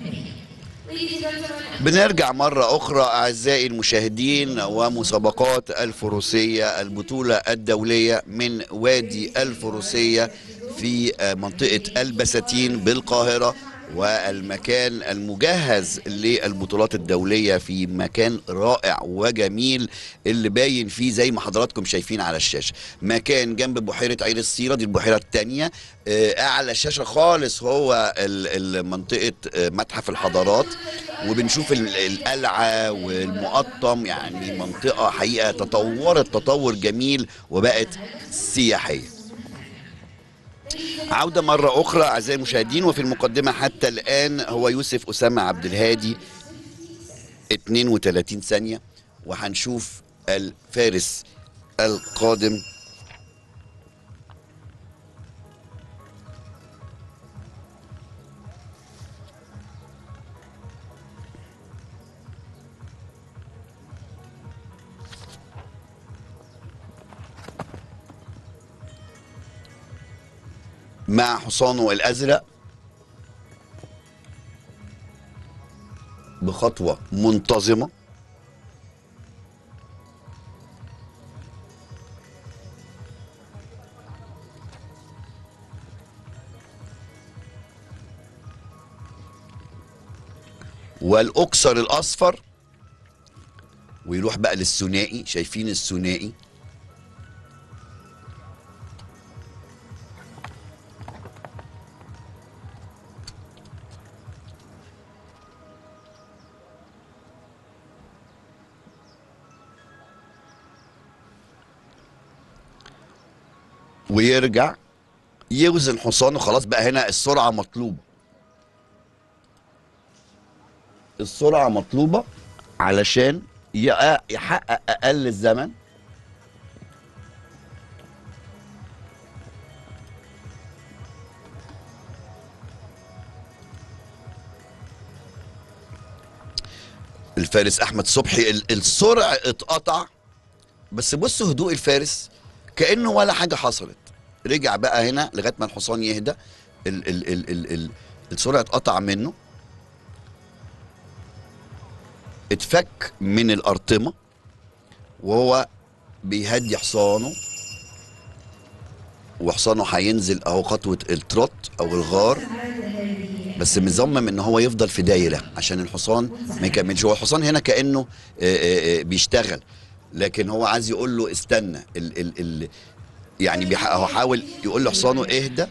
بنرجع مرة أخرى أعزائي المشاهدين ومسابقات الفروسية البطولة الدولية من وادي الفروسية في منطقة البساتين بالقاهرة والمكان المجهز للبطولات الدولية في مكان رائع وجميل اللي باين فيه زي ما حضراتكم شايفين على الشاشة مكان جنب بحيرة عين السيرة دي البحيرة التانية آه، أعلى الشاشة خالص هو ال- ال- منطقة آه، متحف الحضارات وبنشوف ال- القلعة والمقطم يعني منطقة حقيقة تطورت تطور جميل وبقت سياحية عودة مرة أخرى أعزائي المشاهدين وفي المقدمة حتى الآن هو يوسف أسامة عبد الهادي 32 ثانية وهنشوف الفارس القادم مع حصانه الأزرق بخطوة منتظمة والأكسر الأصفر ويروح بقى للثنائي شايفين الثنائي ويرجع يوزن حصانه خلاص بقى هنا السرعة مطلوبة السرعة مطلوبة علشان يق- يحقق أقل الزمن الفارس أحمد صبحي ال- السرعة اتقطع بس بص هدوء الفارس كأنه ولا حاجة حصلت رجع بقى هنا لغاية ما الحصان يهدى ال ال ال ال ال السرعة اتقطع منه اتفك من الأرطمة وهو بيهدي حصانه وحصانه هينزل اهو خطوة التروت او الغار بس مصمم ان هو يفضل في دايرة عشان الحصان ما يكملش هو الحصان هنا كأنه آه، آه، آه، بيشتغل لكن هو عايز يقول له استنى ال ال ال يعني بيح- هو حاول يقول لحصانه اهدى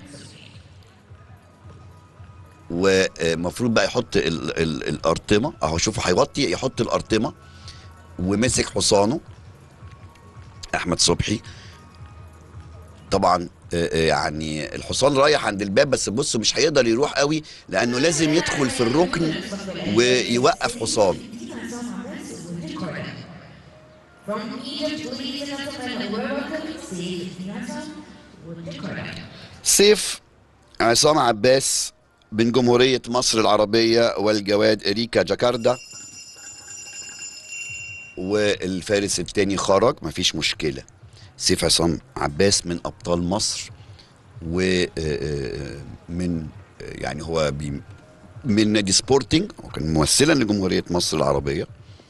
ومفروض بقى يحط ال ال الارطمه اهو شوفوا هيوطي يحط الارطمه ومسك حصانه احمد صبحي طبعا آه، آه، يعني الحصان رايح عند الباب بس بصوا مش هيقدر يروح قوي لانه لازم يدخل في الركن ويوقف حصانه From Egypt, ladies and gentlemen, welcome Saif Fianza with Jakarta. سيف عصام عباس من جمهورية مصر العربية والجواد إريكا جاكاردا والفارس التاني خرج مفيش مشكلة سيف عصام عباس من أبطال مصر ومن يعني هو بي من نادي سبورتنج وكان ممثلا لجمهورية مصر العربية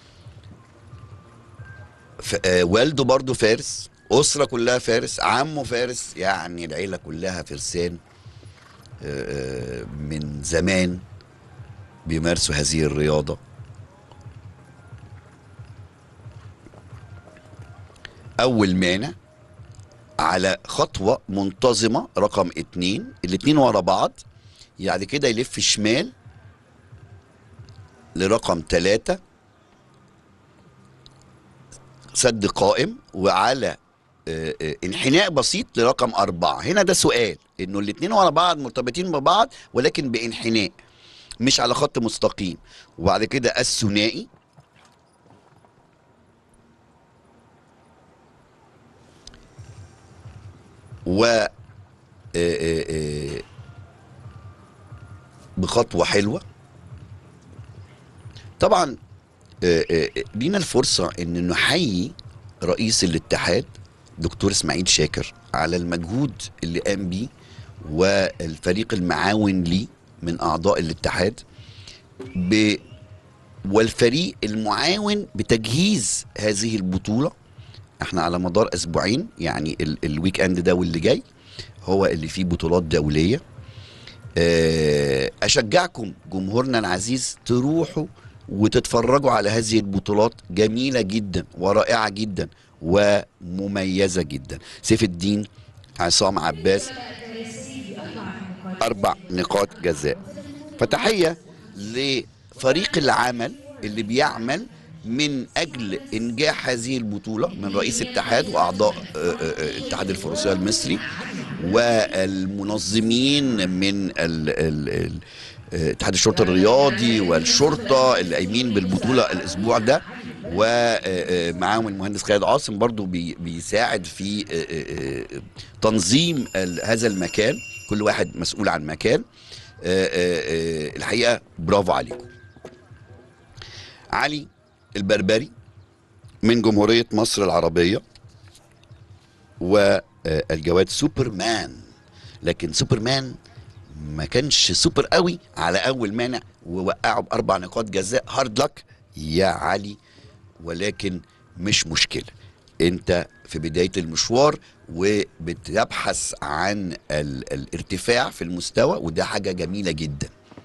ف- آه، والده برضه فارس أسرة كلها فارس عمه فارس يعني العيلة كلها فرسان آه، آه، من زمان بيمارسوا هذه الرياضة أول مانع على خطوة منتظمة رقم اتنين الاتنين ورا بعض يعني كده يلف شمال لرقم تلاتة سد قائم وعلى آه، آه، انحناء بسيط لرقم أربعة هنا ده سؤال إنه الاتنين ورا بعض مرتبطين ببعض ولكن بانحناء مش على خط مستقيم وبعد كده الثنائي و آه، آه، آه، بخطوة حلوة طبعا آه، آه، لينا الفرصة ان نحيي رئيس الاتحاد دكتور اسماعيل شاكر على المجهود اللي قام بيه والفريق المعاون ليه من اعضاء الاتحاد ب والفريق المعاون بتجهيز هذه البطولة احنا على مدار اسبوعين يعني ال الويك اند ده واللي جاي هو اللي فيه بطولات دولية آه، اشجعكم جمهورنا العزيز تروحوا وتتفرجوا على هذه البطولات جميلة جدا ورائعة جدا ومميزة جدا سيف الدين عصام عباس أربع نقاط جزاء فتحية لفريق العمل اللي بيعمل من أجل إنجاح هذه البطولة من رئيس الاتحاد وأعضاء آه، آه، آه، الاتحاد الفروسية المصري والمنظمين من ال ال ال آه، اتحاد الشرطة الرياضي والشرطة اللي قايمين بالبطولة الأسبوع ده ومعاهم المهندس خالد عاصم برضو بي- بيساعد في آه، آه، آه، تنظيم ال- هذا المكان كل واحد مسؤول عن مكان آه، آه، آه، الحقيقة برافو عليكم علي البربري من جمهورية مصر العربية والجواد سوبرمان لكن سوبرمان ما كانش سوبر قوي على اول مانع ووقعه باربع نقاط جزاء هارد لك يا علي ولكن مش مشكله انت في بدايه المشوار وبتبحث عن ال الارتفاع في المستوى وده حاجه جميله جدا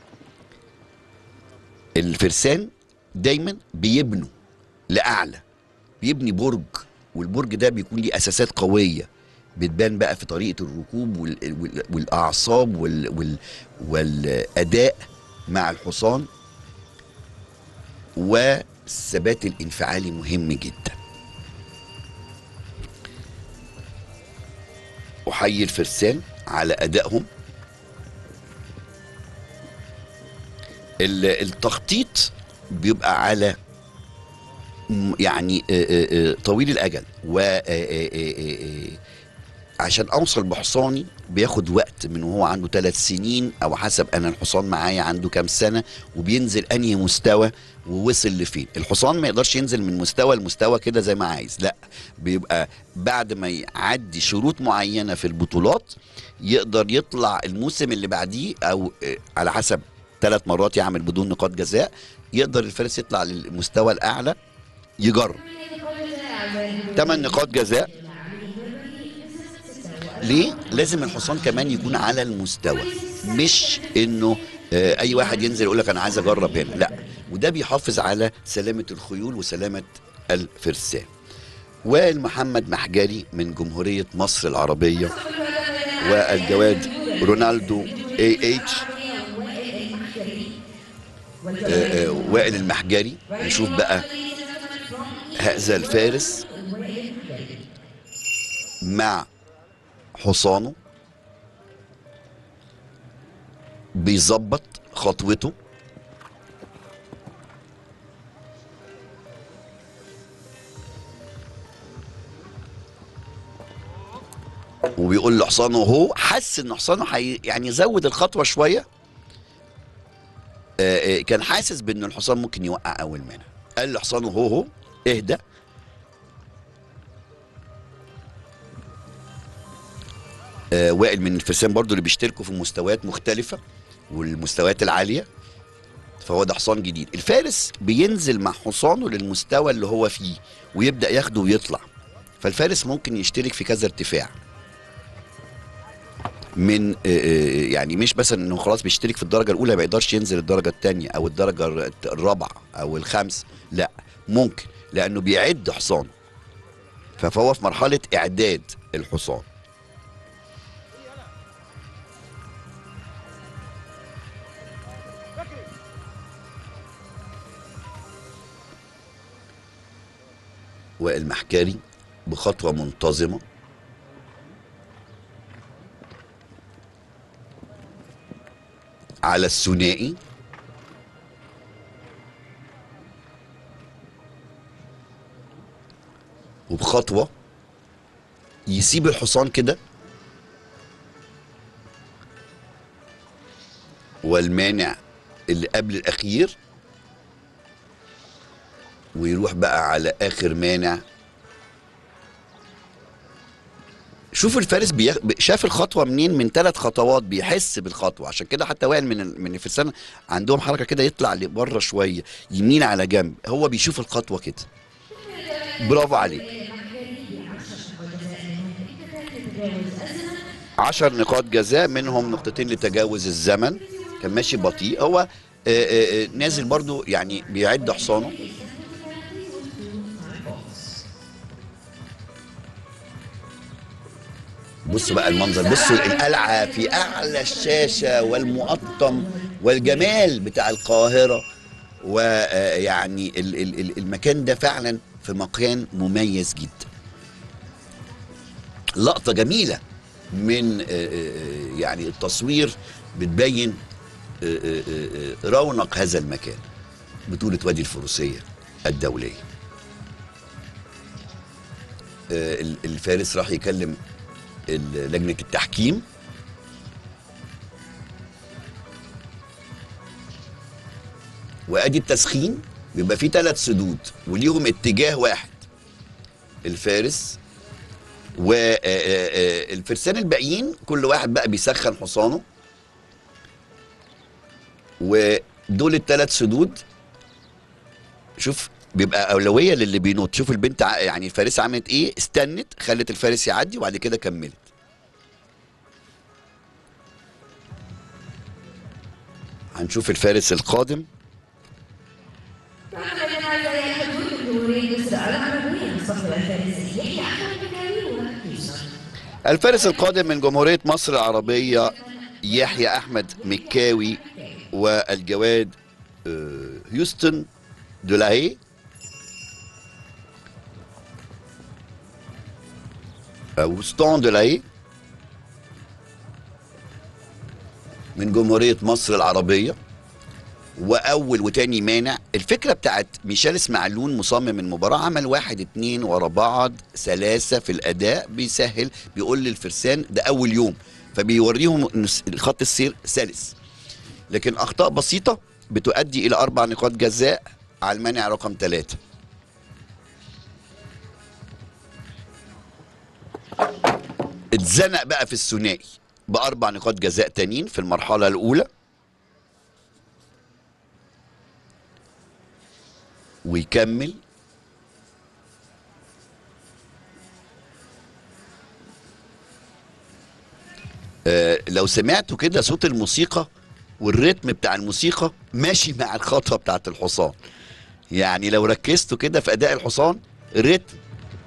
الفرسان دايما بيبنوا لاعلى بيبني برج والبرج ده بيكون ليه اساسات قويه بتبان بقى في طريقه الركوب وال... وال... والاعصاب وال... وال... والاداء مع الحصان والثبات الانفعالي مهم جدا احيي الفرسان على ادائهم ال- التخطيط بيبقى على م- يعني آه، آه، آه، طويل الاجل و آه، آه، آه، آه، عشان اوصل بحصاني بياخد وقت من وهو عنده ثلاث سنين او حسب انا الحصان معايا عنده كام سنه وبينزل انهي مستوى ووصل لفين الحصان ما يقدرش ينزل من مستوى لمستوى كده زي ما عايز لا بيبقى بعد ما يعدي شروط معينه في البطولات يقدر يطلع الموسم اللي بعديه او آه، على حسب ثلاث مرات يعمل بدون نقاط جزاء يقدر الفارس يطلع للمستوى الاعلى يجرب 8 نقاط جزاء ليه؟ لازم الحصان كمان يكون على المستوى مش انه آه، اي واحد ينزل يقول لك انا عايز اجرب هنا لا وده بيحافظ على سلامه الخيول وسلامه الفرسان وائل محمد محجري من جمهوريه مصر العربيه والجواد رونالدو اي اتش آه، آه، وائل المحجري نشوف بقى هذا الفارس مع حصانه بيظبط خطوته وبيقول لحصانه هو حس ان حصانه حي يعني يزود الخطوه شويه آه، آه، كان حاسس بان الحصان ممكن يوقع اول منها قال لحصانه هو هو اهدى آه، وائل من الفرسان برضو اللي بيشتركوا في مستويات مختلفة والمستويات العالية فهو ده حصان جديد الفارس بينزل مع حصانه للمستوى اللي هو فيه ويبدأ ياخده ويطلع فالفارس ممكن يشترك في كذا ارتفاع من آه، آه، يعني مش بس انه خلاص بيشترك في الدرجه الاولى ما يقدرش ينزل الدرجه الثانيه او الدرجه الر- الرابعه او الخامس لا ممكن لانه بيعد حصانه فهو في مرحله اعداد الحصان وائل محكاري بخطوه منتظمه على الثنائي وبخطوه يسيب الحصان كده والمانع اللي قبل الاخير ويروح بقى على اخر مانع شوف الفارس بيخ... شاف الخطوه منين من ثلاث خطوات بيحس بالخطوه عشان كده حتى وائل من ال- من الفرسان عندهم حركه كده يطلع لبره شويه يمين على جنب هو بيشوف الخطوه كده برافو عليك عشر نقاط جزاء منهم نقطتين لتجاوز الزمن كان ماشي بطيء هو آه، آه، آه، نازل برضو يعني بيعد حصانه بص بقى المنظر بصوا القلعة في أعلى الشاشة والمقطم والجمال بتاع القاهرة ويعني ال- ال- ال- المكان ده فعلا في مكان مميز جدا لقطة جميلة من آه، آه، يعني التصوير بتبين آه، آه، آه، رونق هذا المكان بطولة وادي الفروسية الدولية آه، ال- الفارس راح يكلم ال- لجنة التحكيم وادي التسخين بيبقى فيه ثلاث سدود وليهم اتجاه واحد الفارس والفرسان الباقيين كل واحد بقى بيسخن حصانه ودول الثلاث سدود شوف بيبقى اولويه للي بينط شوف البنت ع- يعني الفارسه عملت ايه استنت خلت الفارس يعدي وبعد كده كملت هنشوف الفارس القادم تعمل هذا يحدون الجمهورية مصر العربية مصطفى الفارسي يحيى أحمد بن ويوسف الفارس القادم من جمهورية مصر العربية يحيى أحمد مكاوي والجواد آه، هيوستن دولاهي أو ستون دولاهي من جمهورية مصر العربية واول وتاني مانع الفكره بتاعت ميشيل اسماعيلون مصمم المباراه عمل واحد اتنين ورا بعض سلاسه في الاداء بيسهل بيقول للفرسان ده اول يوم فبيوريهم ان س- خط السير سلس لكن اخطاء بسيطه بتؤدي الى اربع نقاط جزاء على المانع رقم ثلاثه اتزنق بقى في الثنائي باربع نقاط جزاء تانيين في المرحله الاولى ويكمل آه لو سمعتوا كده صوت الموسيقى والريتم بتاع الموسيقى ماشي مع الخطوه بتاعت الحصان يعني لو ركزتوا كده في اداء الحصان ريتم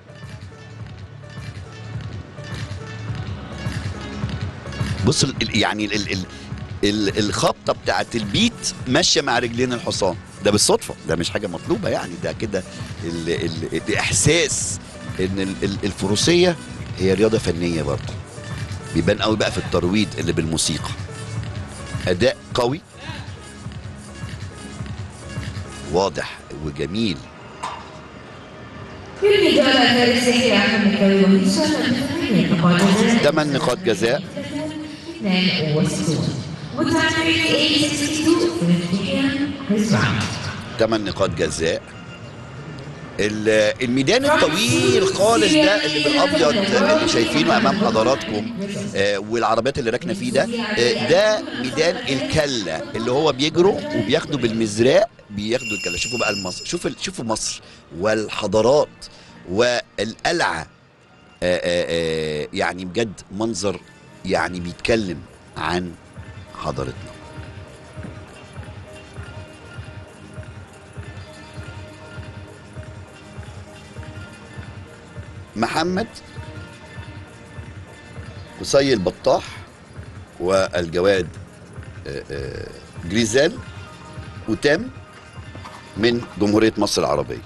بص ال- ال- يعني ال ال ال الخبطه بتاعت البيت ماشيه مع رجلين الحصان ده بالصدفه ده مش حاجه مطلوبه يعني ده كده ال ال الاحساس ان ال ال الفروسيه هي رياضه فنيه برضه بيبان قوي بقى في الترويض اللي بالموسيقى اداء قوي واضح وجميل في الجولة الفارسي يحيى أحمد بن ويوسف ثمانية نقاط جزاء ثمان نقاط جزاء 62 وتايم 862 في الافتتاح his round. 8 نقاط جزاء ال- الميدان الطويل خالص ده اللي بالابيض اللي شايفينه امام حضراتكم آه، والعربيات اللي راكنه فيه ده آه، ده ميدان الكله اللي هو بيجروا وبياخدوا بالمزراق بياخدوا الكله شوفوا بقى مصر شوف ال- شوفوا مصر والحضارات والقلعه آه، آه، آه، يعني بجد منظر يعني بيتكلم عن حضارتنا محمد قصي البطاح والجواد آه، آه، جريزال وتام من جمهورية مصر العربية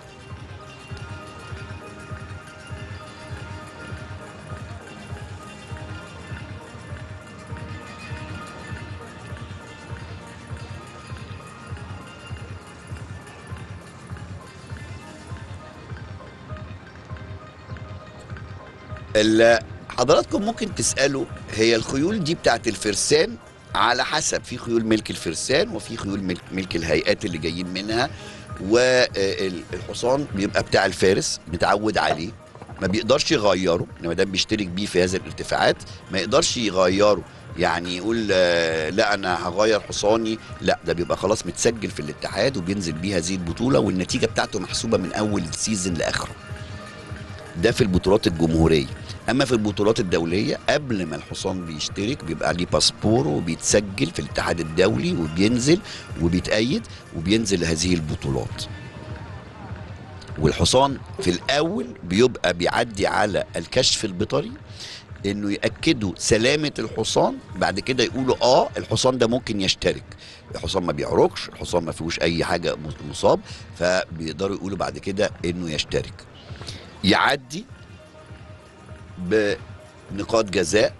ال- حضراتكم ممكن تسألوا هي الخيول دي بتاعت الفرسان على حسب في خيول ملك الفرسان وفي خيول ملك, ملك الهيئات اللي جايين منها والحصان بيبقى بتاع الفارس متعود عليه ما بيقدرش يغيره ما دام بيشترك بيه في هذه الارتفاعات ما يقدرش يغيره يعني يقول آه، لا انا هغير حصاني لا ده بيبقى خلاص متسجل في الاتحاد وبينزل بيه هذه البطوله والنتيجه بتاعته محسوبه من اول السيزون لاخره ده في البطولات الجمهوريه اما في البطولات الدوليه قبل ما الحصان بيشترك بيبقى ليه باسبور وبيتسجل في الاتحاد الدولي وبينزل وبيتأيد وبينزل لهذه البطولات والحصان في الاول بيبقى بيعدي على الكشف البيطري انه ياكدوا سلامه الحصان بعد كده يقولوا اه الحصان ده ممكن يشترك الحصان ما بيعرقش الحصان ما فيهوش اي حاجه مصاب فبيقدروا يقولوا بعد كده انه يشترك يعدي بنقاط جزاء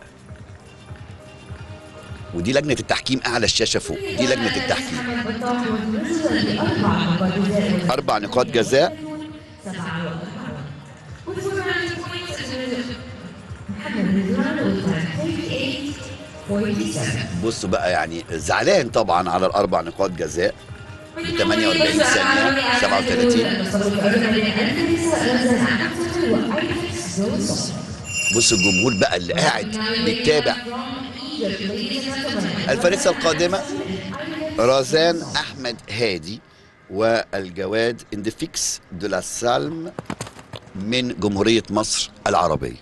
ودي لجنه التحكيم اعلى الشاشه فوق دي لجنه التحكيم محمد بطاح والنزل لأربع نقاط جزاء اربع نقاط جزاء سبعة وأربعة with round points to محمد رضوان with 38 47 بصوا بقى يعني زعلان طبعا على الاربع نقاط جزاء 48 ثانية، 37. بصوا الجمهور بقى اللي قاعد بيتابع الفريسة القادمة رزان أحمد هادي والجواد اندفيكس دو لا سالم من جمهورية مصر العربية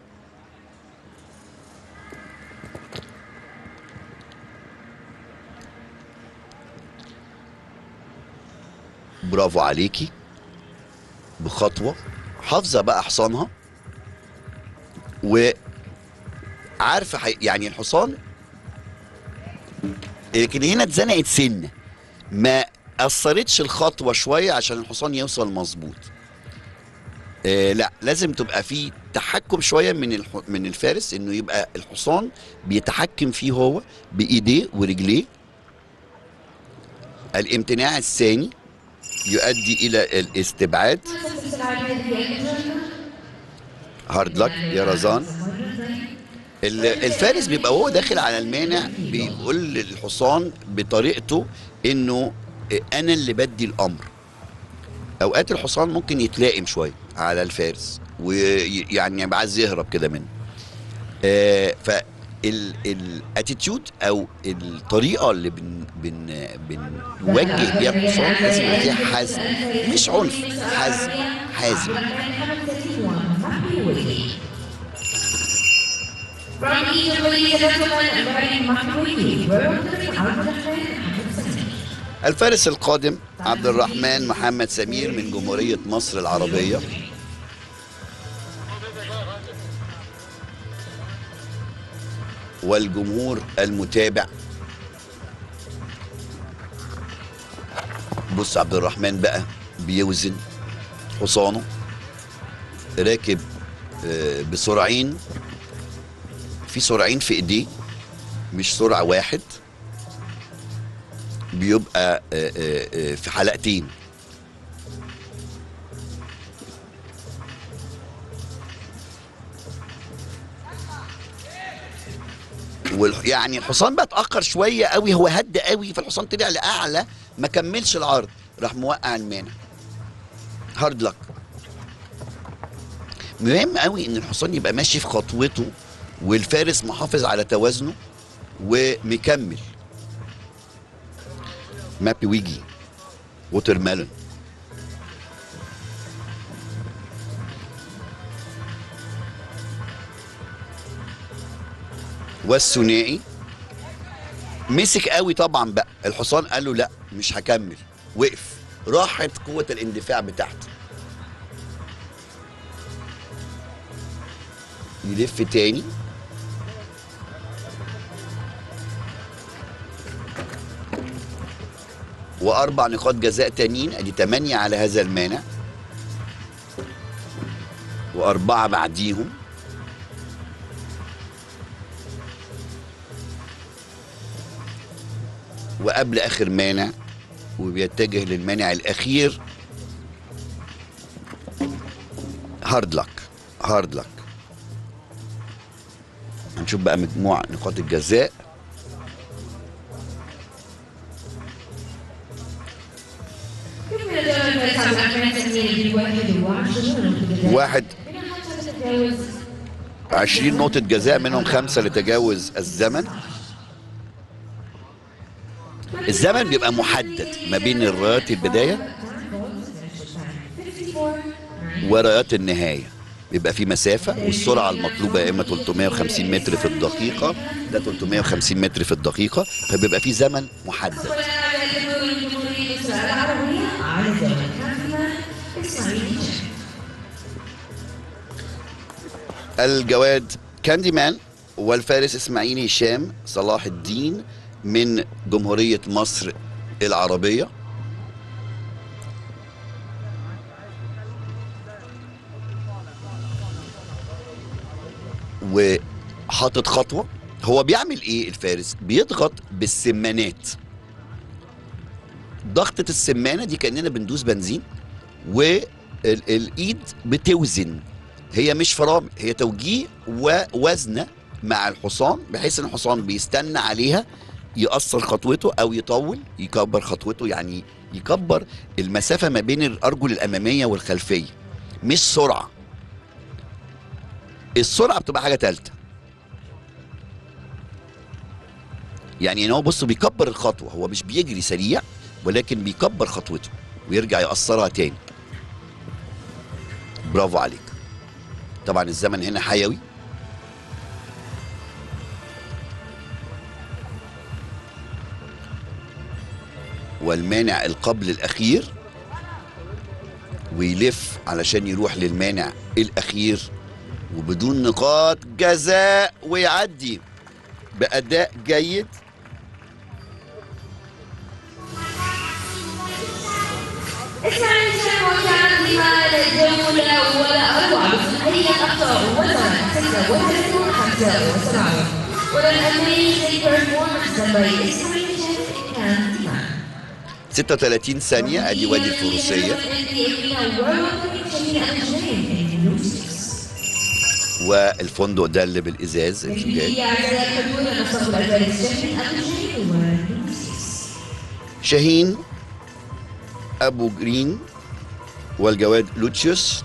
برافو عليكي بخطوة حافظة بقى حصانها وعارفة حي... يعني الحصان لكن هنا اتزنقت سنة ما أثرتش الخطوة شوية عشان الحصان يوصل مظبوط آه لا لازم تبقى في تحكم شويه من الح... من الفارس انه يبقى الحصان بيتحكم فيه هو بايديه ورجليه الامتناع الثاني يؤدي الى الاستبعاد هارد لك يا رزان ال- الفارس بيبقى وهو داخل على المانع بيقول للحصان بطريقته انه انا اللي بدي الامر اوقات الحصان ممكن يتلائم شويه على الفارس ويعني يبقى عايز يهرب كده منه آه فالاتيتيود او الطريقه اللي بن بن بنوجه بيها الحصان لازم يبقى فيها حزم مش عنف حزم حازم From Egypt, ladies and gentlemen, inviting Mahmoud Wiki, World Cup الفارس القادم عبد الرحمن محمد سمير من جمهورية مصر العربية والجمهور المتابع بص عبد الرحمن بقى بيوزن حصانه راكب آه، بسرعين في سرعين في ايديه مش سرعة واحد بيبقى آه، آه، آه، في حلقتين والح... يعني الحصان بقى اتاخر شويه قوي هو هد قوي فالحصان طلع لاعلى ما كملش العرض راح موقع المانع هارد لك مهم قوي ان الحصان يبقى ماشي في خطوته والفارس محافظ على توازنه ومكمل مابي ويجي ووتر ميلون والثنائي مسك قوي طبعا بقى الحصان قال له لا مش هكمل وقف راحت قوة الاندفاع بتاعته يلف تاني واربع نقاط جزاء تانيين ادي تمانية على هذا المانع واربعة بعديهم وقبل اخر مانع وبيتجه للمانع الاخير هارد لك هارد لك هنشوف بقى مجموع نقاط الجزاء واحد تتجاوز 20 نقطة جزاء منهم خمسة لتجاوز الزمن الزمن بيبقى محدد ما بين الرايات البداية ورايات النهاية بيبقى في مسافة والسرعة المطلوبة يا إما 350 متر في الدقيقة ده 350 متر في الدقيقة فبيبقى في زمن محدد على زمن كافية إسماعيل الجواد كاندي مان والفارس اسماعيل هشام صلاح الدين من جمهورية مصر العربية وحاطط خطوة هو بيعمل ايه الفارس بيضغط بالسمانات ضغطة السمانة دي كأننا بندوس بنزين والايد بتوزن هي مش فرامل هي توجيه ووزنة مع الحصان بحيث ان الحصان بيستنى عليها يقصر خطوته او يطول يكبر خطوته يعني يكبر المسافة ما بين الارجل الامامية والخلفية مش سرعة السرعة بتبقى حاجة تالتة يعني ان هو بص بيكبر الخطوة هو مش بيجري سريع ولكن بيكبر خطوته ويرجع يقصرها تاني برافو عليك طبعا الزمن هنا حيوي والمانع القبل الاخير ويلف علشان يروح للمانع الاخير وبدون نقاط جزاء ويعدي باداء جيد إسماعيل هشام وكان لما الجولة ولا أروع بسحرية أخطاء وزن 36 75 What an amazing performance done by Ismail Hisham and Diman. 36 ثانيه ادي وادي الفروسيه والفندق ده اللي بالازاز الزجاج شاهين ابو جرين والجواد لوتشيوس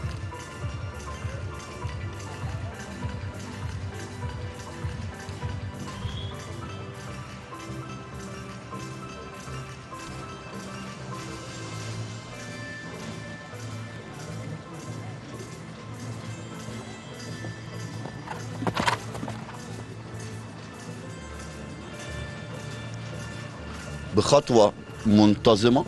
بخطوه منتظمه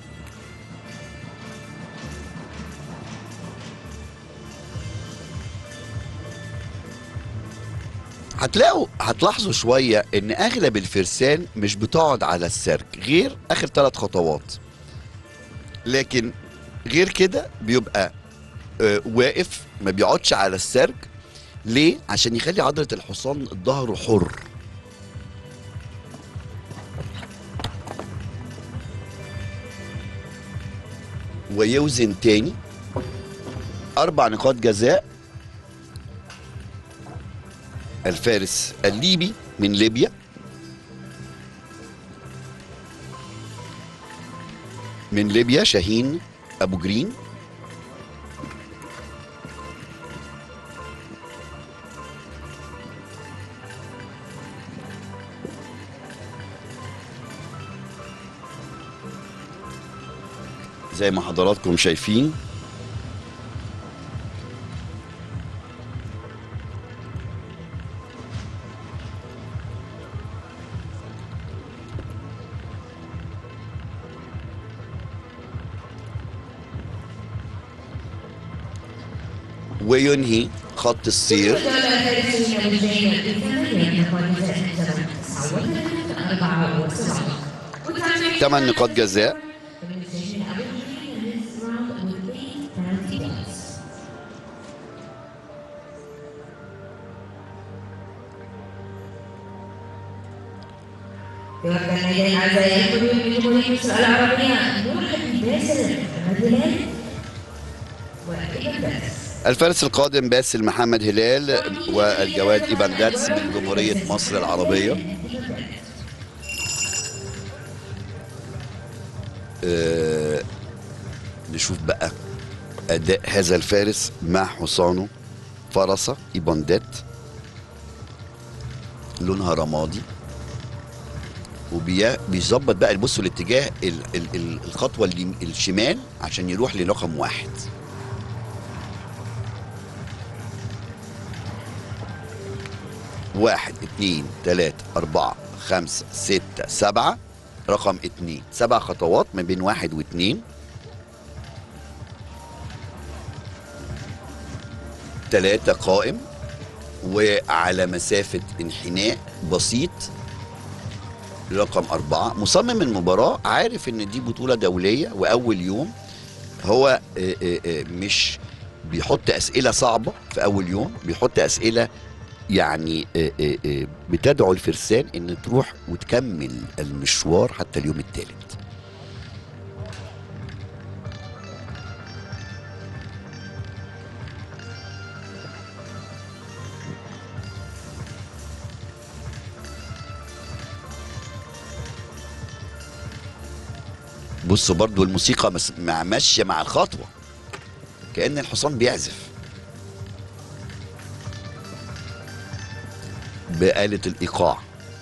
هتلاقوا هتلاحظوا شوية ان اغلب الفرسان مش بتقعد على السرج غير اخر ثلاث خطوات لكن غير كده بيبقى آه، واقف ما بيقعدش على السرج ليه عشان يخلي عضلة الحصان ظهره حر ويوزن تاني اربع نقاط جزاء الفارس الليبي من ليبيا من ليبيا شاهين ابو جرين زي ما حضراتكم شايفين وينهي خط السير ثمان نقاط جزاء يوكل إليه أعزائي الحضور من جمهورية مصر العربية مرحب باسل هلال وإبن داس الفارس القادم باسل محمد هلال والجواد إيبان داتس من جمهورية مصر العربية آه، نشوف بقى أداء هذا الفارس مع حصانه فرسة إيبانديت لونها رمادي وبيظبط بقى بصوا الاتجاه ال ال ال الخطوة اليم- الشمال عشان يروح لرقم واحد واحد اتنين تلاتة أربعة خمسة ستة سبعة رقم اتنين سبع خطوات ما بين واحد واتنين تلاتة قائم وعلى مسافة انحناء بسيط رقم أربعة مصمم المباراة عارف إن دي بطولة دولية وأول يوم هو آه، آه، آه، مش بيحط أسئلة صعبة في أول يوم بيحط أسئلة يعني آه، آه، آه، بتدعو الفرسان إن تروح وتكمل المشوار حتى اليوم الثالث بصوا برضو الموسيقى مس- مع- ماشية مع الخطوة كأن الحصان بيعزف بآلة الإيقاع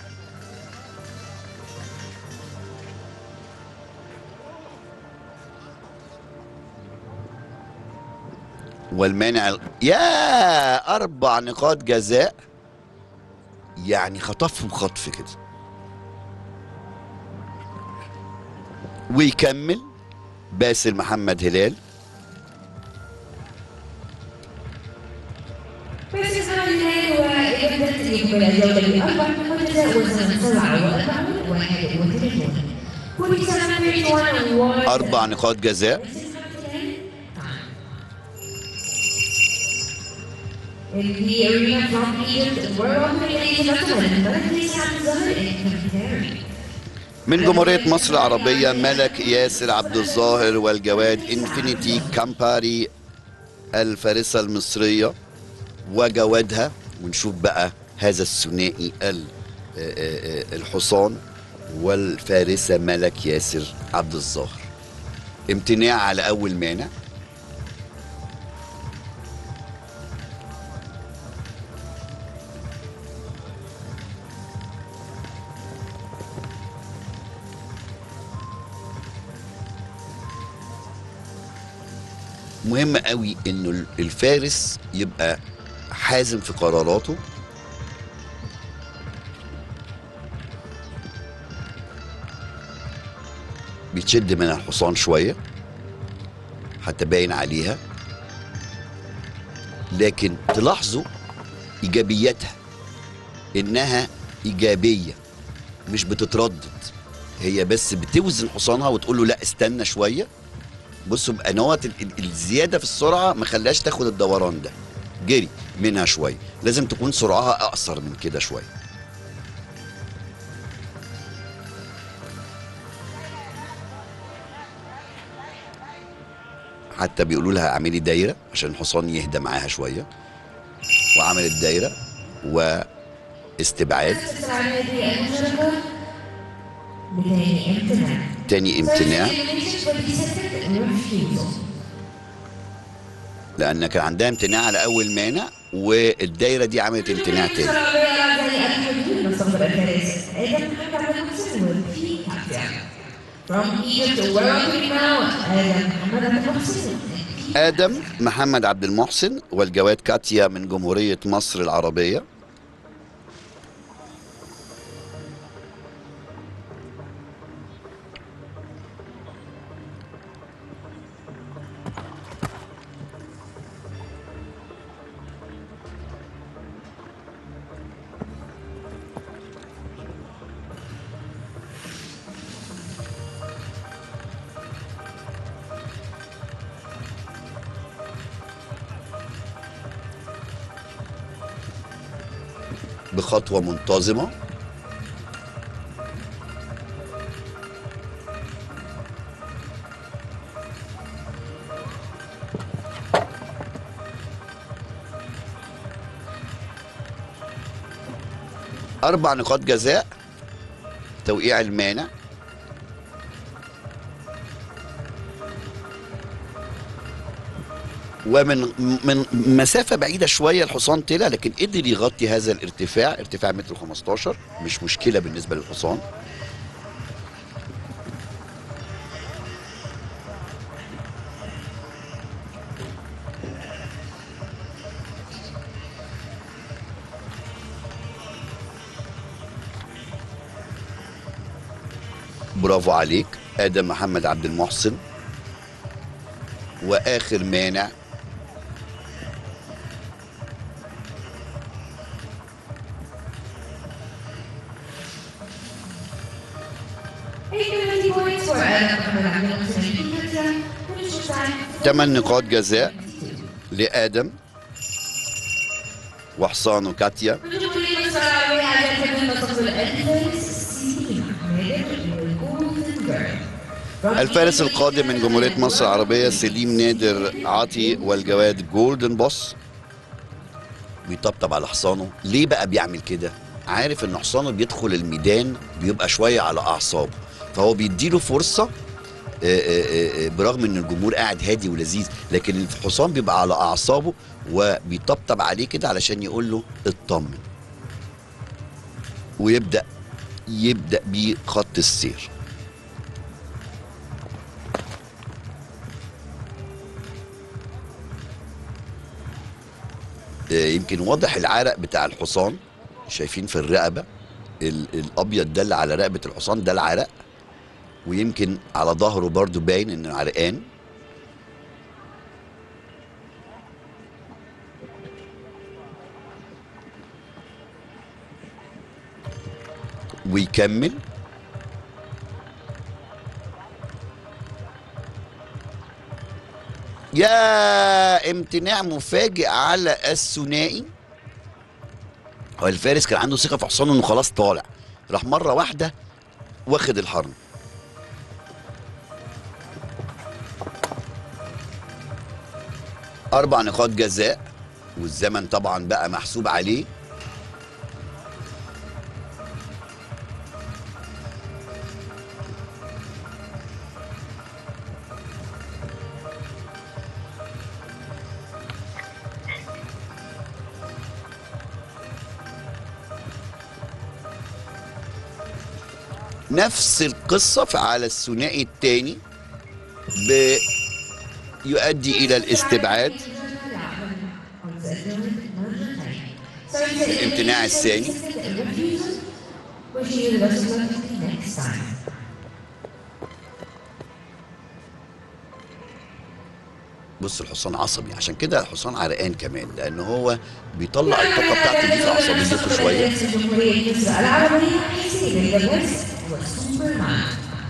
والمانع ال- يا أربع نقاط جزاء يعني خطفهم خطف كده ويكمل باسل محمد هلال بس يظهر الهلال وإبدت يكمل الجولة بأربع نقاط جزاء وزن سبعة وأربعون واحد وثلاثون 47 31 أربع نقاط جزاء In the arena from Egypt, we're opening ladies and gentlemen, Melody Sanzar and Capitari. من جمهورية مصر العربية ملك ياسر عبد الظاهر والجواد انفينيتي كامباري الفارسة المصرية وجوادها ونشوف بقى هذا الثنائي ال- آه، آه، آه، الحصان والفارسة ملك ياسر عبد الظاهر امتناع على أول مانع مهم قوي انه الفارس يبقى حازم في قراراته بتشد من الحصان شويه حتى باين عليها لكن تلاحظوا ايجابيتها انها ايجابيه مش بتتردد هي بس بتوزن حصانها وتقول له لا استنى شويه بصوا بقى نوت ال- ال- الزياده في السرعه ما خلاش تاخد الدوران ده جري منها شويه لازم تكون سرعها اقصر من كده شويه حتى بيقولوا لها اعملي دايره عشان الحصان يهدى معاها شويه وعملت دايره واستبعاد السلامية المشاركة بتاني امتناع. تاني امتناع First elimination will be second refusal. لان كان عندها امتناع على اول مانع والدايره دي عملت امتناع تاني السلامية زي الحدود مصدر الفارس. آدم محمد المحسن والفي كابتن. From Egypt, we're opening now. آدم محمد المحسن. ادم محمد عبد المحسن والجواد كاتيا من جمهوريه مصر العربيه بخطوه منتظمه اربع نقاط جزاء توقيع المانع ومن من مسافة بعيدة شوية الحصان طلع لكن قدر يغطي هذا الارتفاع ارتفاع متر 15 مش مشكلة بالنسبة للحصان برافو عليك ادم محمد عبد المحسن واخر مانع Eight points for Adam Ahmed Abdul Hussein. Finish time. 8 نقاط جزاء لادم وحصان وكاتيا وجمهورية مصر العربية على تمام تقبل الفارس سليم أحمد والجولدن جيرل. الفارس القادم من جمهورية مصر العربية سليم نادر عاطي والجواد جولدن بوس بيطبطب على حصانه ليه بقى بيعمل كده عارف ان حصانه بيدخل الميدان بيبقى شوية على اعصابه فهو بيديله فرصة آه، آه، آه، برغم ان الجمهور قاعد هادي ولذيذ لكن الحصان بيبقى على اعصابه وبيطبطب عليه كده علشان يقول له اطمن ويبدا يبدا بيه خط السير آه، يمكن واضح العرق بتاع الحصان شايفين في الرقبه ال- الابيض ده اللي على رقبه الحصان ده العرق ويمكن على ظهره برضو باين انه عرقان ويكمل يا امتناع مفاجئ على الثنائي هو الفارس كان عنده ثقه في حصانه انه خلاص طالع راح مره واحده واخد الحرم اربع نقاط جزاء والزمن طبعا بقى محسوب عليه نفس القصة في- على الثنائي الثاني يؤدي إلى الاستبعاد الامتناع الثاني. Wishing you the best of luck next time. بص الحصان عصبي عشان كده الحصان عرقان كمان لأن هو بيطلع الطاقة بتاعته دي في عصبيته شوية جمهورية مصر العربية حسين الجبس وسوبرمان.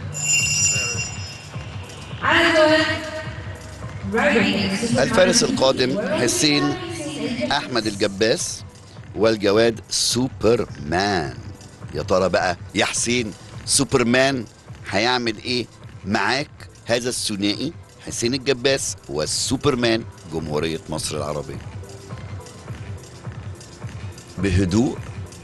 على الجوال رايدنج الفارس القادم حسين احمد الجباس والجواد سوبرمان يا ترى بقى يا حسين سوبرمان هيعمل ايه معاك هذا الثنائي حسين الجباس والسوبرمان جمهورية مصر العربية بهدوء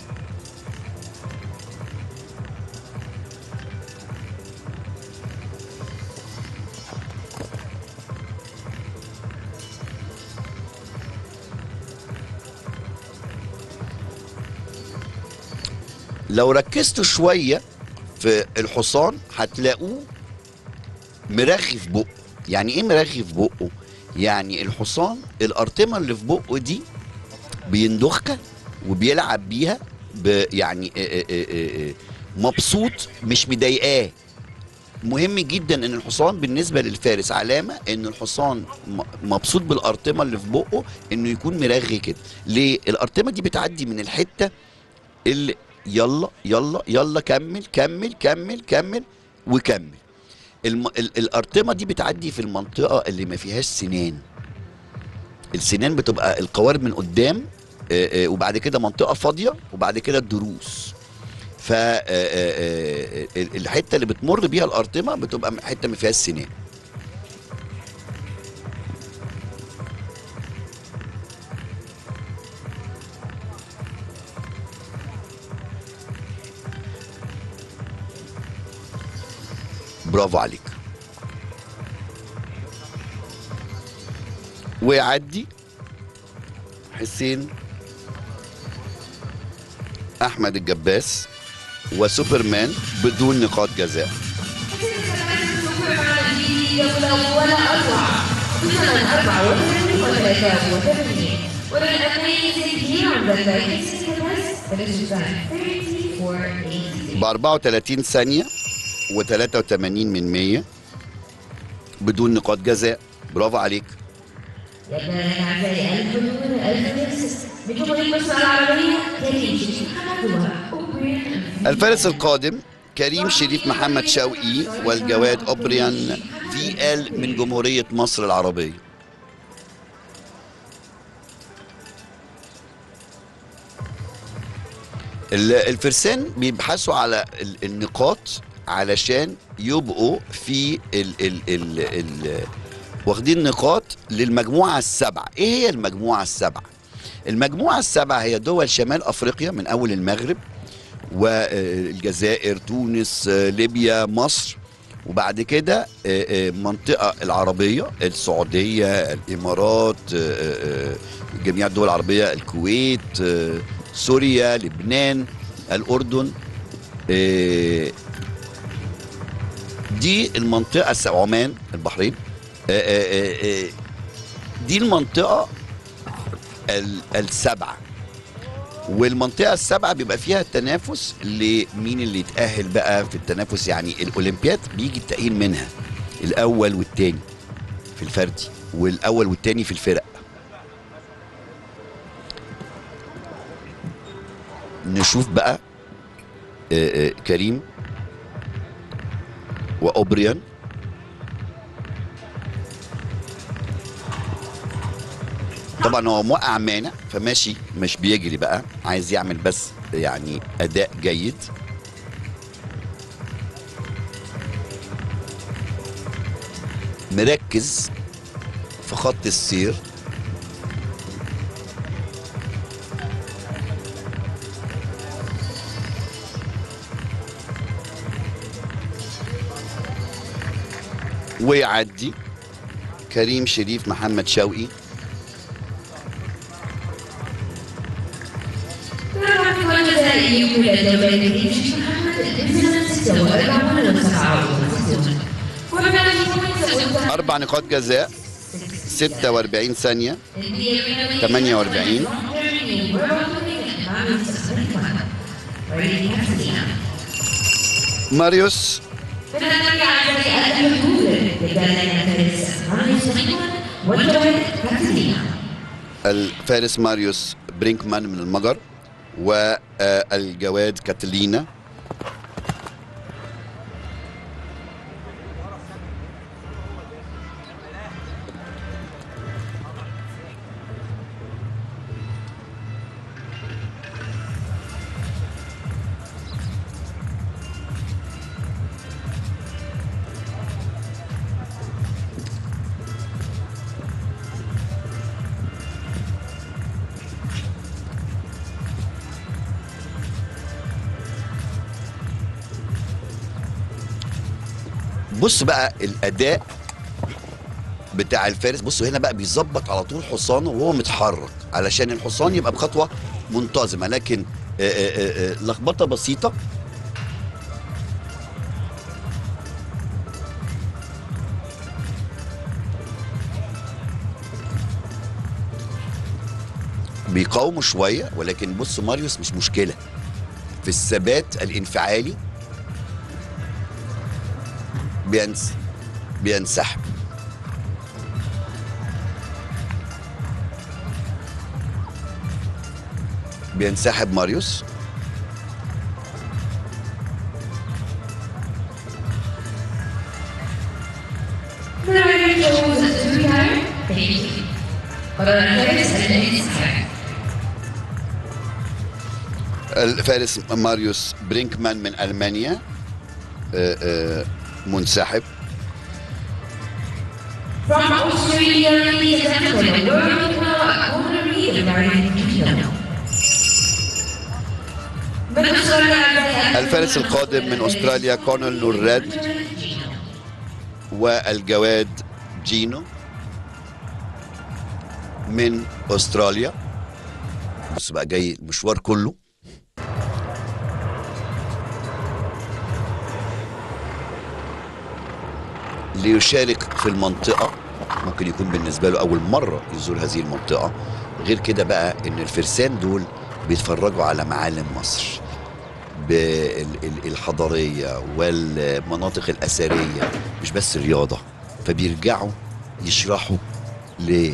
لو ركزتوا شوية في الحصان هتلاقوه مرخي في بقه يعني ايه مرخي في بقه يعني الحصان الارطمه اللي في بقه دي بيندخها وبيلعب بيها ب يعني آه، آه، آه، آه، مبسوط مش مضايقاه مهم جدا ان الحصان بالنسبه للفارس علامه ان الحصان م- مبسوط بالارطمه اللي في بقه انه يكون مرغي كده ليه الارطمه دي بتعدي من الحته اللي يلا يلا يلا كمل كمل كمل كمل وكمل الم... ال... الارطمه دي بتعدي في المنطقه اللي ما فيهاش سنان السنان بتبقى القوارب من قدام آه، آه، وبعد كده منطقه فاضيه وبعد كده الضروس ف آه، آه، آه، ال- الحته اللي بتمر بيها الارطمه بتبقى حته ما فيهاش سنان برافو عليك ويعدي حسين احمد الجباس وسوبرمان بدون نقاط جزاء جولة ولا أروع بثمن 34 What an amazing year on the Vikings finishes at 34 ب 34 ثانية و83 من 100 بدون نقاط جزاء برافو عليك يبدأ لنا أعزائي الفنون الفارس بجمهورية مصر العربية كريم شريف محمد وأوبرين الفارس القادم كريم شريف محمد شوقي والجواد أوبريان في ال من جمهورية مصر العربية ال- الفرسان بيبحثوا على ال- النقاط علشان يبقوا في ال ال ال ال واخدين نقاط للمجموعة السبعة ايه هي المجموعة السبعة المجموعة السبعة هي دول شمال افريقيا من اول المغرب والجزائر تونس آه، ليبيا مصر وبعد كده آه، آه، منطقة العربية السعودية الإمارات آه، آه، جميع الدول العربية الكويت آه، سوريا لبنان الأردن آه، دي المنطقة الس- عمان البحرين آه، آه، آه، آه، دي المنطقة ال- السبعة والمنطقة السبعة بيبقى فيها التنافس لمين اللي يتأهل بقى في التنافس يعني الأولمبياد بيجي التأهيل منها الأول والتاني في الفردي والأول والتاني في الفرق نشوف بقى آه، آه، كريم وأوبريان طبعا هو موقع مانع فماشي مش بيجري بقى عايز يعمل بس يعني اداء جيد مركز في خط السير ويعدي كريم شريف محمد شوقي طبعا كمان جزائي يمكن الدولة كريم شريف محمد بسنة 46 و67 أربع نقاط جزاء 46 ثانية 48 ماريوس الفارس ماريوس برينكمان من المجر والجواد كاتلينا بص بقى الاداء بتاع الفارس بصوا هنا بقى بيظبط على طول حصانه وهو متحرك علشان الحصان يبقى بخطوه منتظمه لكن آه، آه، آه، لخبطه بسيطه بيقاوموا شويه ولكن بص ماريوس مش مشكله في الثبات الانفعالي بينس بينسحب بينسحب ماريوس الفارس ماريوس برينكمان من المانيا آه، آه، منسحب From Australia, ladies and gentlemen, World Cup honoree American Kingdom. من أستراليا الفارس القادم من استراليا كونل نوراد والجواد جينو من استراليا بص بقى جاي المشوار كله ليشارك في المنطقة ممكن يكون بالنسبة له أول مرة يزور هذه المنطقة غير كده بقى إن الفرسان دول بيتفرجوا على معالم مصر بالحضارية والمناطق الأثرية مش بس الرياضة فبيرجعوا يشرحوا ل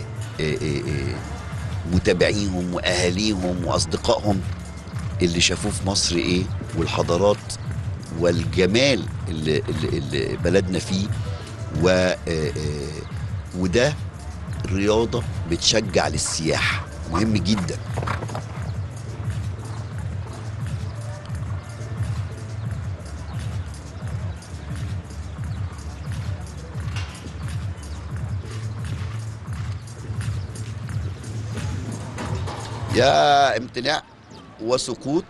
متابعيهم واهاليهم واصدقائهم اللي شافوه في مصر ايه والحضارات والجمال اللي, اللي, اللي بلدنا فيه و آه، آه، وده رياضه بتشجع للسياحه مهم جدا يا امتناع وسكوت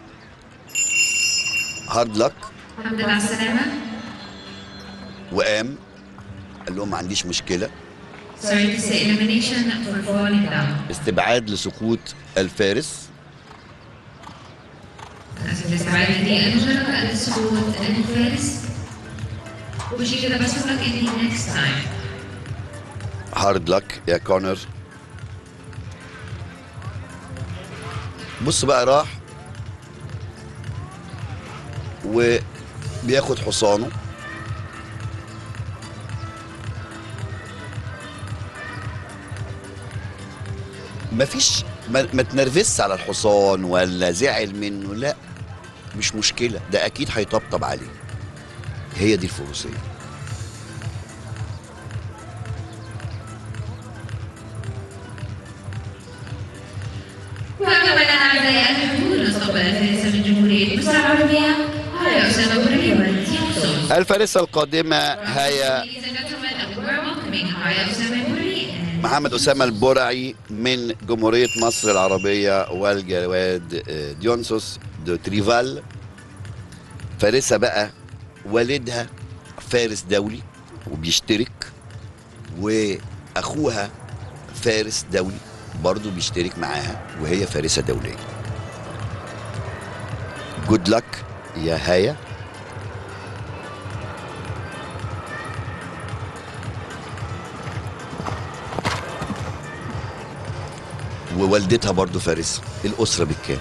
هارد لك الحمد لله على السلامة وقام قال لهم ما عنديش مشكله Sorry to say elimination for falling down استبعاد لسقوط الفارس عشان الاستبعاد دي المشاركة للسقوط الفارس وشي كده بشوفك اني next time هارد لك يا كونر بص بقى راح وبياخد حصانه مفيش ما, ما تنرفزش على الحصان ولا زعل منه لا مش مشكله ده اكيد هيطبطب عليه هي دي الفروسيه وكمان أعزائي الحضور نستقبل الفارس من جمهورية مصر العربية هاي أسامة بري والتيم صوت الفارسه القادمه هي Ladies and gentlemen, we're welcoming Haya Osama Buri and محمد أسامة البرعي من جمهورية مصر العربية والجواد آه، ديونسوس دو تريفال فارسة بقى والدها فارس دولي وبيشترك وأخوها فارس دولي برضه بيشترك معاها وهي فارسة دولية جود لك يا هايا ووالدتها برضو فارسة الأسرة بالكامل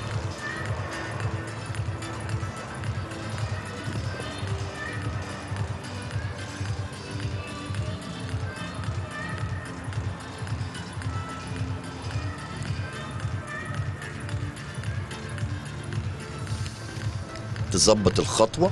تظبط الخطوة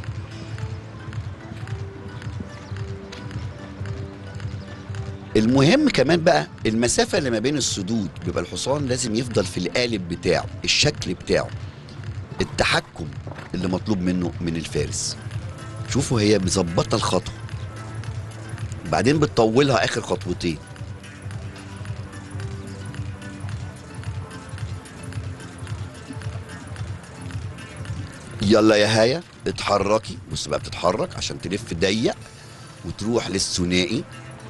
المهم كمان بقى المسافة اللي ما بين السدود بيبقى الحصان لازم يفضل في القالب بتاعه الشكل بتاعه التحكم اللي مطلوب منه من الفارس شوفوا هي مظبطة الخطوة بعدين بتطولها آخر خطوتين يلا يا هايا اتحركي بص بقى بتتحرك عشان تلف ضيق وتروح للثنائي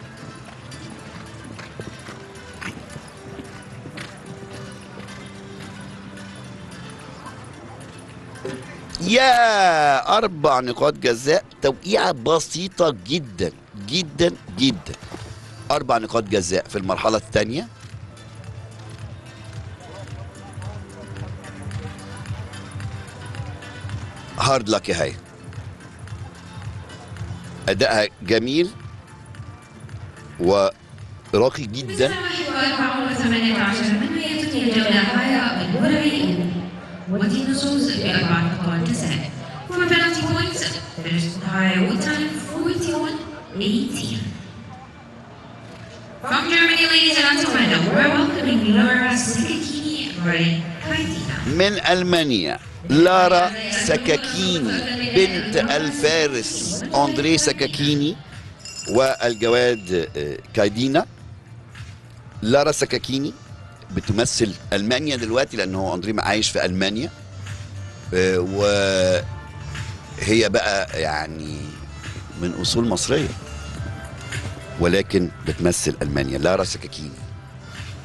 يا أربع نقاط جزاء توقيعة بسيطة جدا جدا جدا أربع نقاط جزاء في المرحلة الثانية هارد لك يا هاي أدائها جميل وراقي جدا وأربعون وثمانية عشر من يأتي الجولة هايا البوري وديناصورز بأربع نقاط جزاء For penalty points, finished high with time 41-18. From Germany, ladies and gentlemen, we're welcoming Laura Sikikini Ray Kaitina. من ألمانيا لارا سكاكيني بنت الفارس أندري سكاكيني والجواد آه، كايدينا لارا سكاكيني بتمثل ألمانيا دلوقتي لأن هو أندري عايش في ألمانيا آه، وهي بقى يعني من أصول مصرية ولكن بتمثل ألمانيا لارا سكاكيني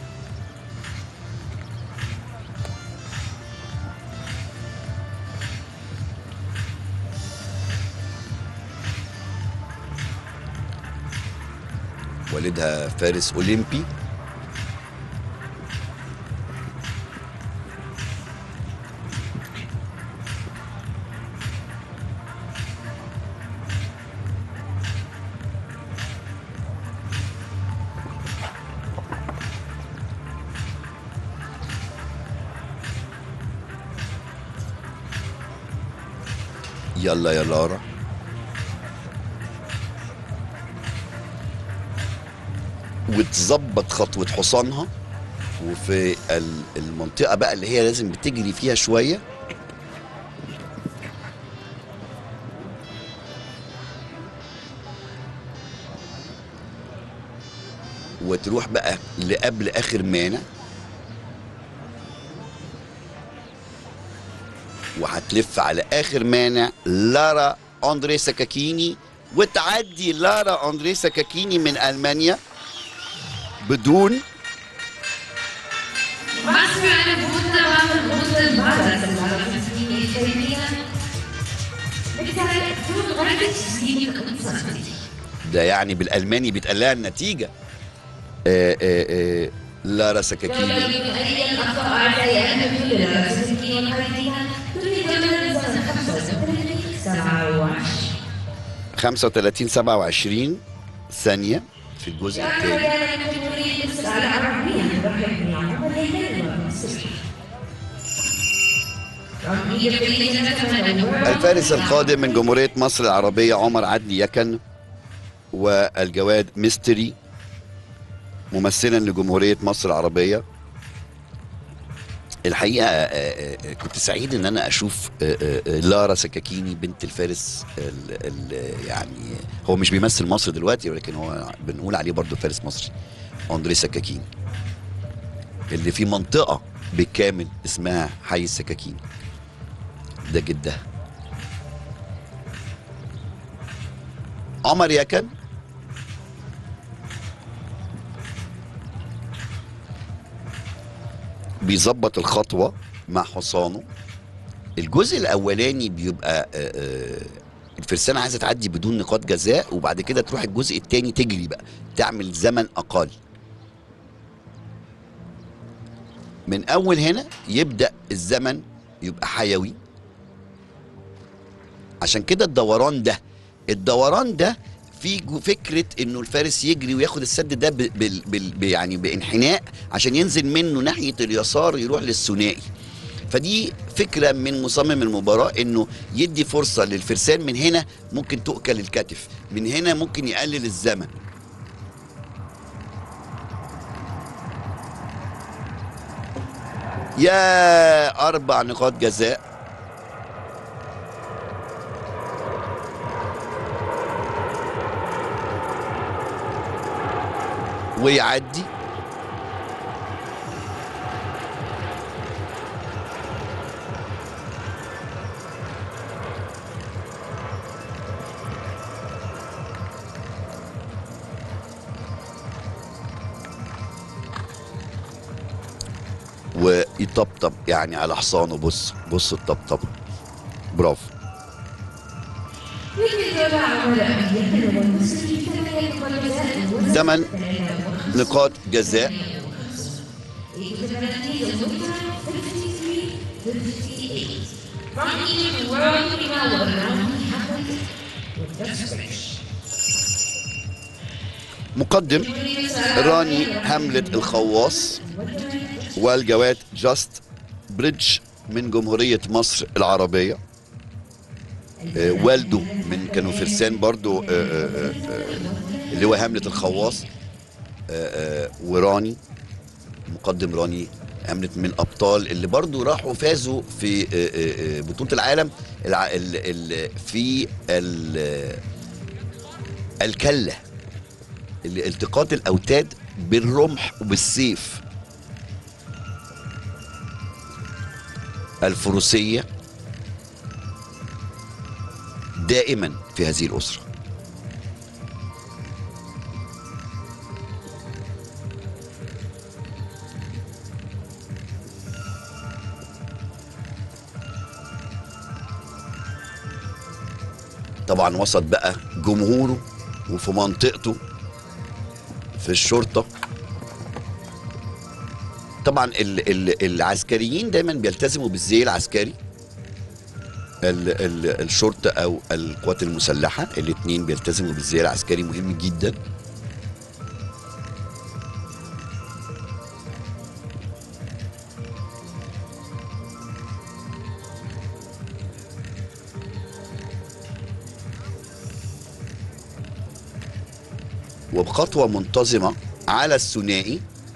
والدها فارس اولمبي يلا يا لارا وتظبط خطوة حصانها وفي ال- المنطقة بقى اللي هي لازم بتجري فيها شوية وتروح بقى لقبل آخر مانع وهتلف على اخر مانع لارا اندري سكاكيني وتعدي لارا اندري سكاكيني من المانيا بدون Was für eine wunderbare Runde war das in Lara Christine Italiener? Mit Zeit 35, 27. ده يعني بالالماني بيتقال لها النتيجه آه آه آه لارا لولا سكاكيني أي الأخطاء أعزائي أن كل لارا كريستين والخارجين تريد من سنة 35 27 35 27 ثانيه في الجزء يا الثاني رجال الجمهورية مصر على عربية نرحب بيعقوب الليلة والمصري رمضية فريدة نتمنى الفارس القادم من جمهوريه مصر العربيه عمر عدلي يكن والجواد ميستري ممثلا لجمهوريه مصر العربيه الحقيقه آه، آه، آه، كنت سعيد ان انا اشوف آه، آه، آه، لارا سكاكيني بنت الفارس ال ال يعني هو مش بيمثل مصر دلوقتي ولكن هو بنقول عليه برضو فارس مصري اندري سكاكيني اللي في منطقه بالكامل اسمها حي السكاكين ده جدها عمر يكن بيظبط الخطوة مع حصانه الجزء الأولاني بيبقى آه، آه، الفرسان عايزة تعدي بدون نقاط جزاء وبعد كده تروح الجزء التاني تجري بقى تعمل زمن أقل من أول هنا يبدأ الزمن يبقى حيوي عشان كده الدوران ده الدوران ده في جو- فكره انه الفارس يجري وياخد السد ده ب بال بال ب- يعني بانحناء عشان ينزل منه ناحيه اليسار يروح للثنائي فدي فكره من مصمم المباراه انه يدي فرصه للفرسان من هنا ممكن تؤكل الكتف من هنا ممكن يقلل الزمن يا اربع نقاط جزاء ويعدي ويطبطب يعني على حصانه بص بص الطبطب برافو ثمان نقاط جزاء From Egypt, world power around me happened with just finish. مقدم راني حملة الخواص والجواد جاست بريدج من جمهورية مصر العربية آه، والده من كانوا فرسان برضو آه، آه، آه، آه، اللي هو حملة الخواص آه، آه، وراني مقدم راني حملة من الأبطال اللي برضو راحوا فازوا في آه، آه، آه، بطولة العالم الع- ال- ال- في ال- الكلة اللي التقاط الاوتاد بالرمح وبالسيف الفروسيه دائما في هذه الاسره طبعا وسط بقى جمهوره وفي منطقته في الشرطه طبعا ال ال العسكريين دايما بيلتزموا بالزي العسكري ال ال الشرطه او القوات المسلحه الاثنين بيلتزموا بالزي العسكري مهم جدا وبخطوة منتظمة على الثنائي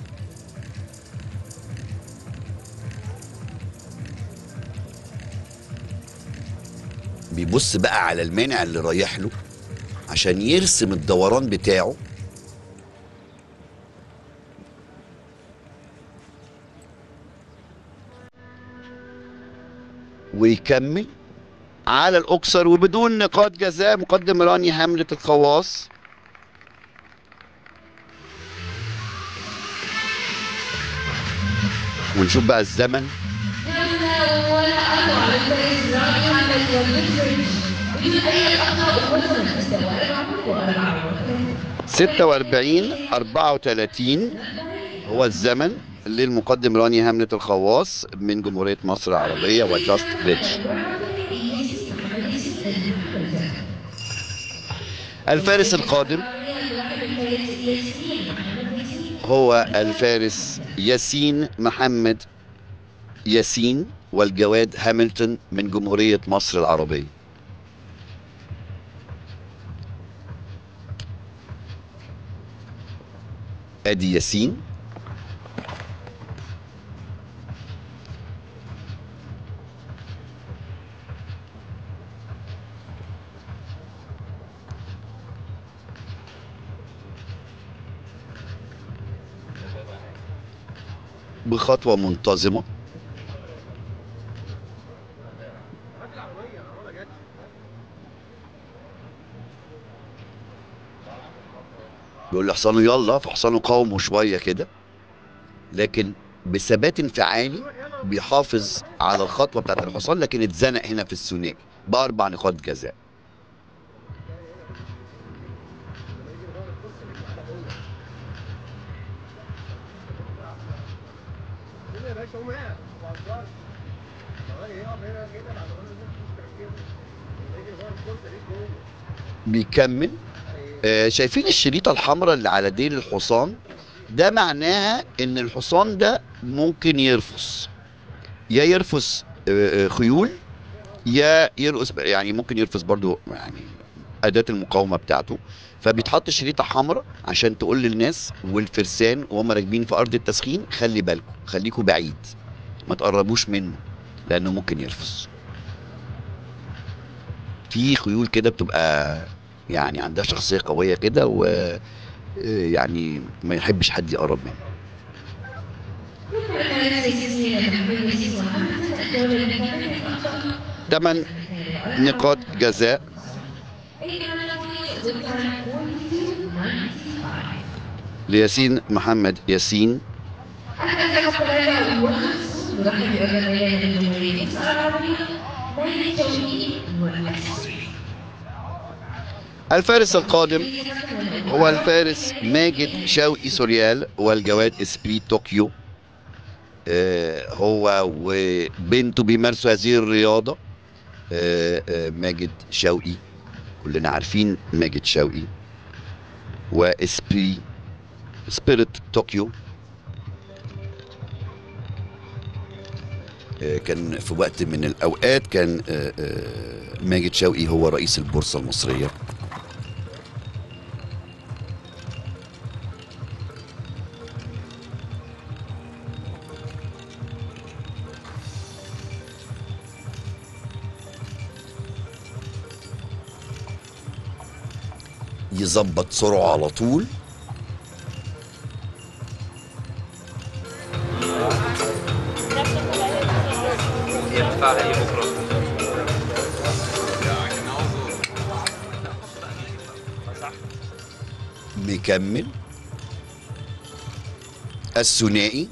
بيبص بقى على المانع اللي رايح له عشان يرسم الدوران بتاعه ويكمل على الاقصر وبدون نقاط جزاء مقدم راني حملة الخواص ونشوف بقى الزمن هذا ولا أروع للفريق راني حمد والمنتج بدون أي أخطاء وصلنا استوى وأربعة 46 34 هو الزمن للمقدم راني حملة الخواص من جمهورية مصر العربية وجاست ريتش الفارس القادم هو الفارس ياسين محمد ياسين والجواد هاملتون من جمهورية مصر العربية ادي ياسين بخطوة منتظمة بيقول لحصانه يلا فحصانه قاومه شوية كده لكن بثبات انفعالي بيحافظ على الخطوة بتاعت الحصان لكن اتزنق هنا في الثنائي بأربع نقاط جزاء بيكمل آه، شايفين الشريطة الحمراء اللي على ديل الحصان ده معناها ان الحصان ده ممكن يرفس يا يرفس آه، آه، خيول يا يرقص يعني ممكن يرفس برضو يعني أداة المقاومة بتاعته فبيتحط شريطة حمراء عشان تقول للناس والفرسان وهم راكبين في أرض التسخين خلي بالكم خليكم بعيد ما تقربوش منه لأنه ممكن يرفس في خيول كده بتبقى يعني عندها شخصية قوية كده و يعني ما يحبش حد يقرب منه ثمان نقاط جزاء لياسين محمد ياسين الفارس القادم هو الفارس ماجد شوقي سوريال والجواد اسبري طوكيو آه، هو وبنته بيمارسوا هذه الرياضة آه، آه، ماجد شوقي كلنا عارفين ماجد شوقي واسبري سبيريت طوكيو آه، كان في وقت من الأوقات كان آه، آه، ماجد شوقي هو رئيس البورصة المصرية يظبط سرعه على طول ينفع هي بكره مكمل الثنائي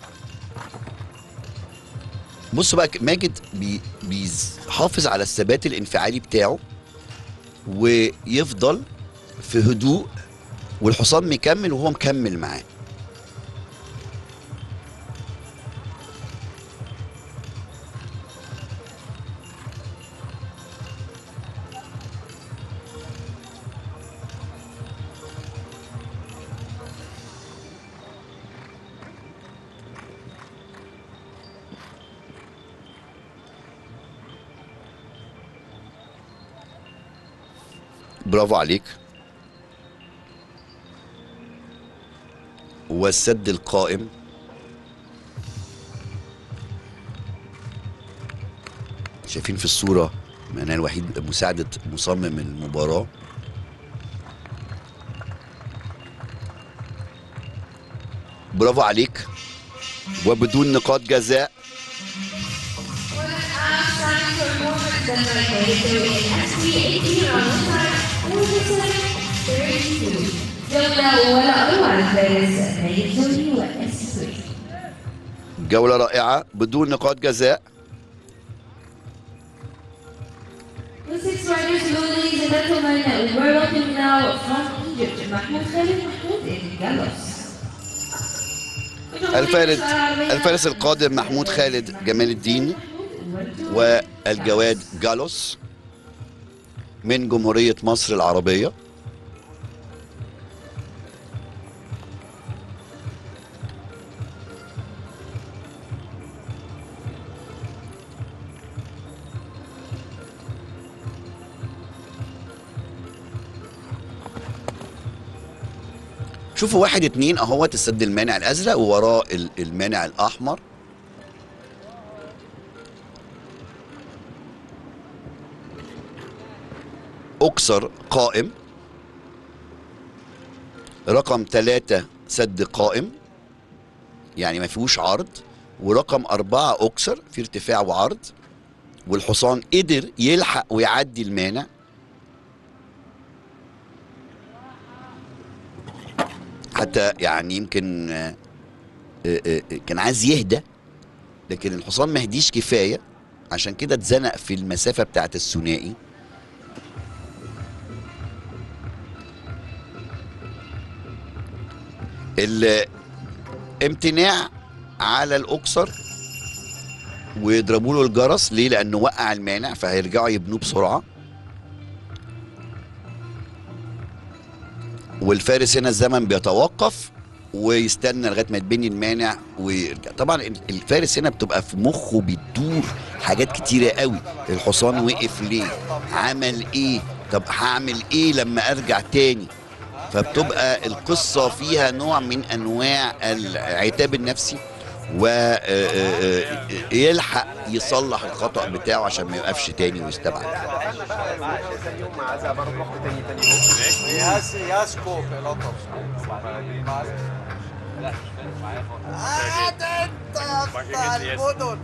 بصوا بقى ماجد بي بيحافظ على الثبات الانفعالي بتاعه ويفضل في هدوء والحصان مكمل وهو مكمل معاه برافو عليك والسد القائم شايفين في الصورة منال وحيد مساعدة مصمم المباراة برافو عليك وبدون نقاط جزاء جولة ولا أروع الفارس نيجيري والأسيوي جولة رائعة بدون نقاط جزاء The six riders, ladies and gentlemen, we're welcoming now from Egypt, Mahmoud Khalid Mahmoud in Galos. الفارس الفارس القادم محمود خالد جمال الدين والجواد جالوس من جمهورية مصر العربية شوفوا واحد اتنين اهوت السد المانع الازرق ووراه ال- المانع الاحمر اكسر قائم رقم ثلاثة سد قائم يعني ما فيهوش عرض ورقم أربعة أكسر في ارتفاع وعرض والحصان قدر يلحق ويعدي المانع حتى يعني يمكن آه، آه، آه، كان عايز يهدى لكن الحصان ما هديش كفايه عشان كده اتزنق في المسافه بتاعت الثنائي الامتناع على الاقصر ويضربوا له الجرس ليه لانه وقع المانع فهيرجعوا يبنوه بسرعه والفارس هنا الزمن بيتوقف ويستنى لغايه ما يتبني المانع ويرجع طبعا الفارس هنا بتبقى في مخه بتدور حاجات كتيره قوي الحصان وقف ليه عمل ايه طب هعمل ايه لما ارجع تاني فبتبقى القصه فيها نوع من انواع العتاب النفسي ويلحق يصلح الخطا بتاعه عشان ما يوقفش تاني ويستبعد ياس ياس كوب لطف عاد انت بتاع المدن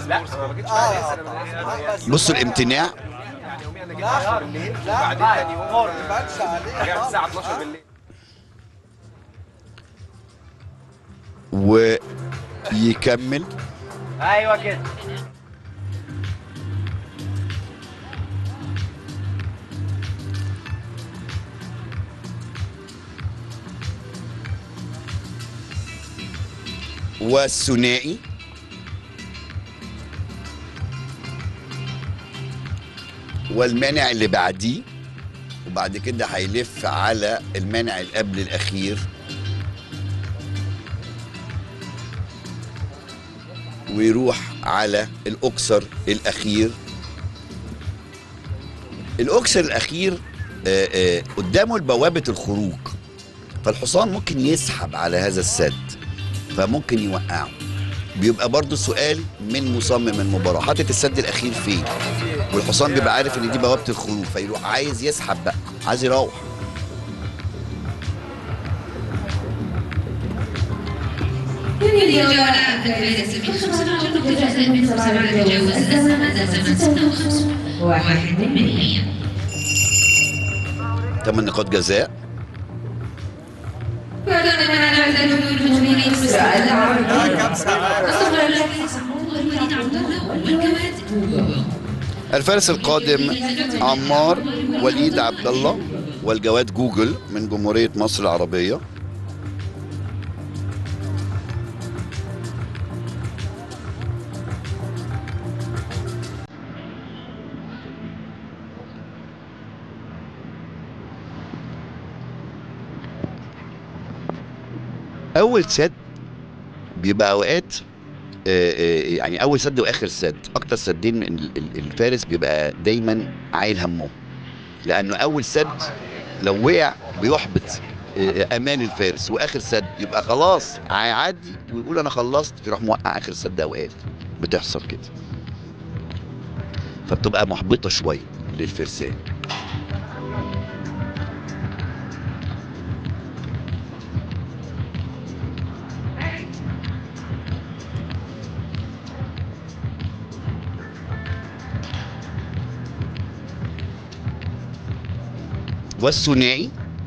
بصوا الامتناع لا لا بعدين ما تبانش عليه الساعة 12 بالليل ويكمل ايوه كده والثنائي والمانع اللي بعديه وبعد كده هيلف على المانع اللي قبل الاخير ويروح على الاكسر الاخير الاكسر الاخير آه، آه، قدامه البوابه الخروج فالحصان ممكن يسحب على هذا السد فممكن يوقعه بيبقى برضو سؤال من مصمم المباراة حاطط السد الأخير فين والحصان بيبقى عارف إن دي بوابة الخروج فيروح عايز يسحب بقى عايز يروح في الجولة الفارس بخمس نقاط جزاء من سبعة تجاوز الزمن زمن 56 واحد من مية ثمان نقاط جزاء بعدما نعتذر للمجرمين مصر العربية كم ساعة الصغر الذي سموه الوليد عبد الله والجواد الفارس القادم عمار وليد عبد الله والجواد جوجل من جمهورية مصر العربية أول سد بيبقى أوقات آه، آه، يعني أول سد وآخر سد أكتر سدين من ال- ال- الفارس بيبقى دايما عايل همهم لأنه أول سد لو وقع بيحبط آه، امان الفارس واخر سد يبقى خلاص هيعدي ويقول انا خلصت يروح موقع اخر سد اوقات بتحصل كده فبتبقى محبطه شويه للفرسان والثنائي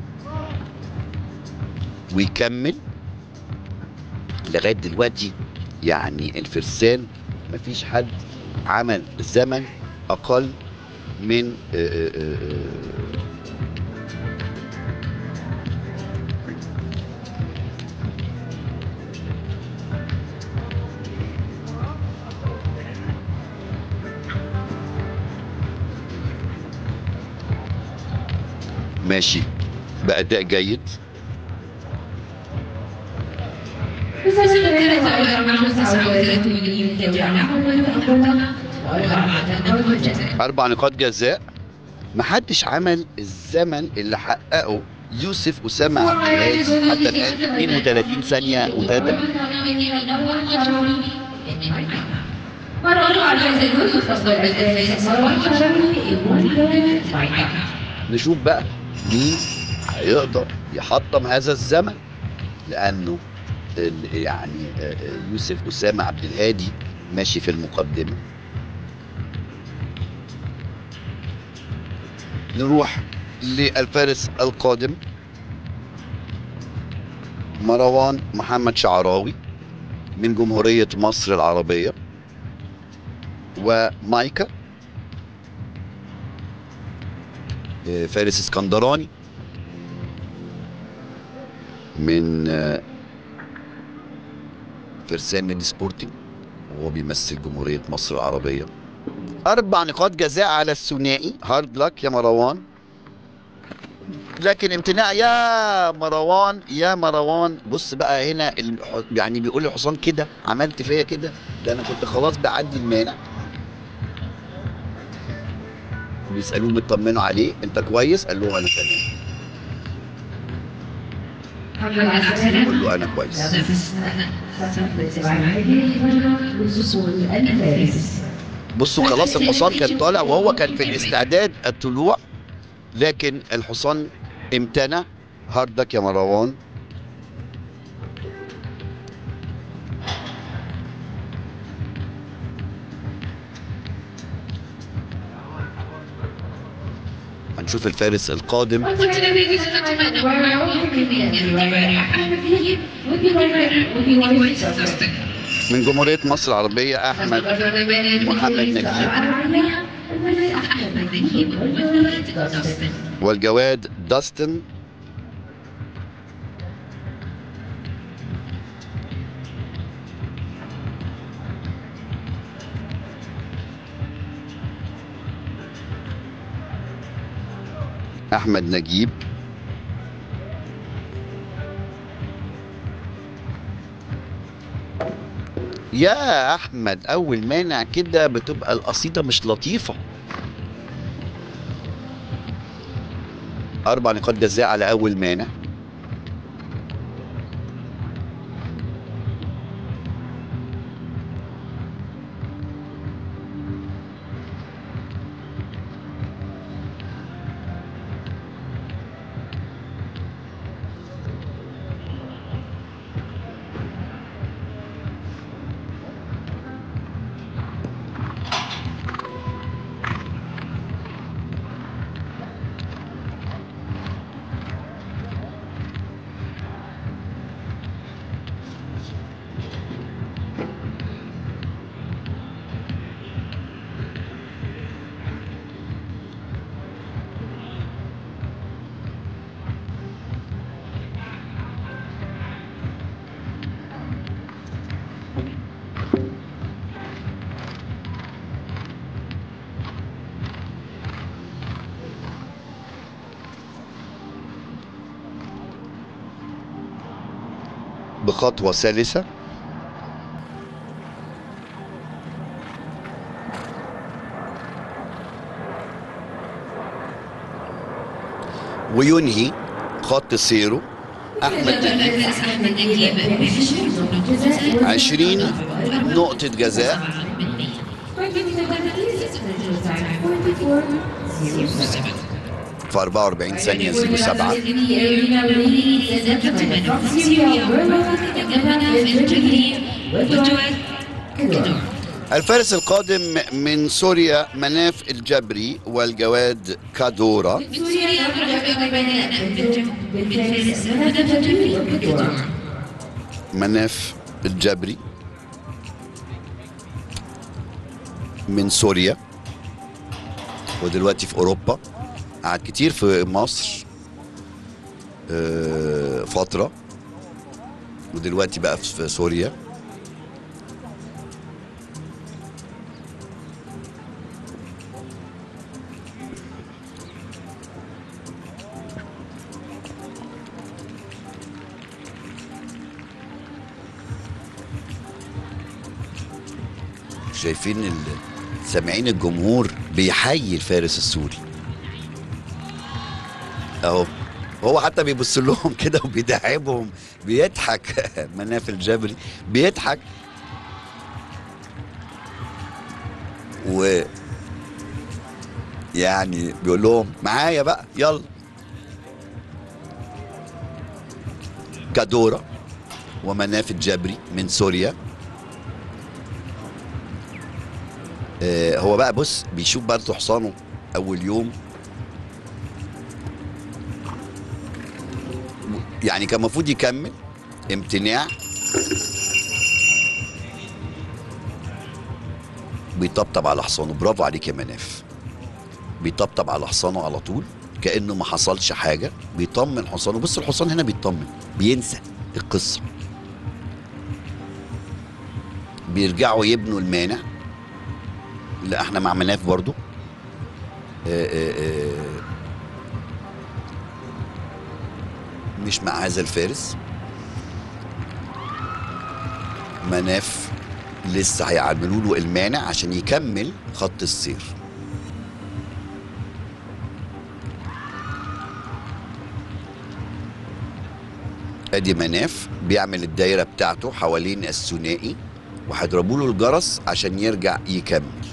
ويكمل لغايه دلوقتي يعني الفرسان مفيش حد عمل زمن اقل من آه، آه، آه، ماشي بأداء جيد أربع نقاط جزاء محدش عمل الزمن اللي حققه يوسف أسامة عبد الهادي حتى الآن 32 ثانية و3 نشوف بقى مين هيقدر يحطم هذا الزمن لانه ال- يعني آه، آه، يوسف اسامه عبد الهادي ماشي في المقدمه نروح للفارس القادم مروان محمد شعراوي من جمهورية مصر العربية ومايكا آه، فارس اسكندراني من آه، فرسان نادي سبورتنج وهو بيمثل جمهورية مصر العربية أربع نقاط جزاء على الثنائي هارد لك يا مروان لكن امتناع يا مروان يا مروان بص بقى هنا الح- يعني بيقول الحصان كده عملت فيا كده ده انا كنت خلاص بعدي المانع بيسالوه بيطمنوا عليه انت كويس قال له انا تمام يقول له انا كويس بصوا خلاص الحصان كان طالع وهو كان في الاستعداد الطلوع لكن الحصان امتنع هاردك يا مروان هنشوف الفارس القادم من جمهورية مصر العربية أحمد محمد نجيب والجواد داستن أحمد نجيب يا أحمد أول مانع كده بتبقى القصيدة مش لطيفة أربع نقاط جزاء على أول مانع بخطوة سلسة وينهي خط سيره أحمد نجيب الفارس أحمد نجيب بعشرين جزاء 20 نقطة جزاء 24 في 44 ثانية 07 الفارس القادم من سوريا مناف الجبري والجواد كادورا مناف الجبري من سوريا ودلوقتي في اوروبا قعد كتير في مصر آه، فترة ودلوقتي بقى في سوريا شايفين ال- سامعين الجمهور بيحيي الفارس السوري اهو هو حتى بيبص لهم كده وبيدعبهم بيضحك مناف الجبري بيضحك و يعني بيقول لهم معايا بقى يلا كادورا ومناف الجبري من سوريا آه، هو بقى بص بيشوف برضه حصانه اول يوم يعني كان المفروض يكمل امتناع بيطبطب على حصانه برافو عليك يا مناف بيطبطب على حصانه على طول كانه ما حصلش حاجه بيطمن حصانه بص الحصان هنا بيطمن بينسى القصه بيرجعوا يبنوا المانع لا احنا مع مناف برضو آه، آه، آه، مش مع هذا الفارس مناف لسه هيعملوا له المانع عشان يكمل خط السير ادي مناف بيعمل الدايره بتاعته حوالين الثنائي وهيضربوا له الجرس عشان يرجع يكمل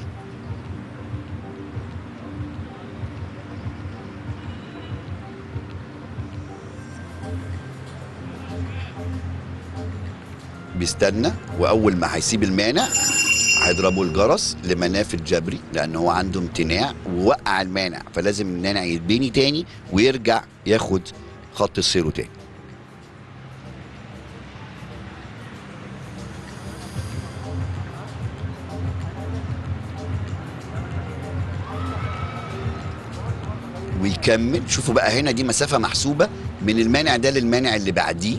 بيستنى واول ما هيسيب المانع هيضربوا الجرس لمناف الجبري لان هو عنده امتناع ووقع المانع فلازم المانع يتبني تاني ويرجع ياخد خط سيره تاني ويكمل شوفوا بقى هنا دي مسافة محسوبة من المانع ده للمانع اللي بعديه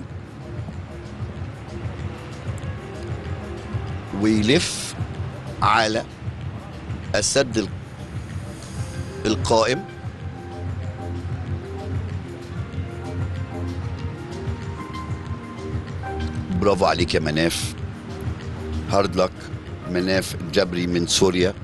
ويلف على السد ال- القائم برافو عليك يا مناف هارد لك مناف جبري من سوريا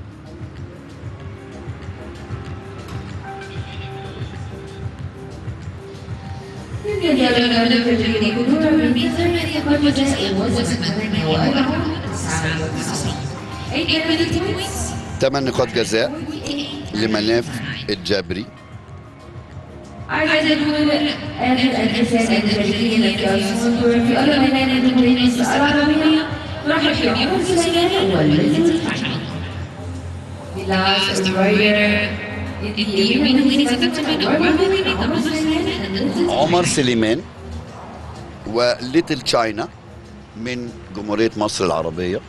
ثمان نقاط جزاء لمناف الجبري عدد الأجساد الجديدية التي أصدر في أغلب ميدان التنس العربية ترحب في عمر سليمان والذي The last rider in the evening, ladies and gentlemen, a warm welcome to Omar Suleiman and Little عمر سليمان وليتل تشاينا من جمهورية مصر العربية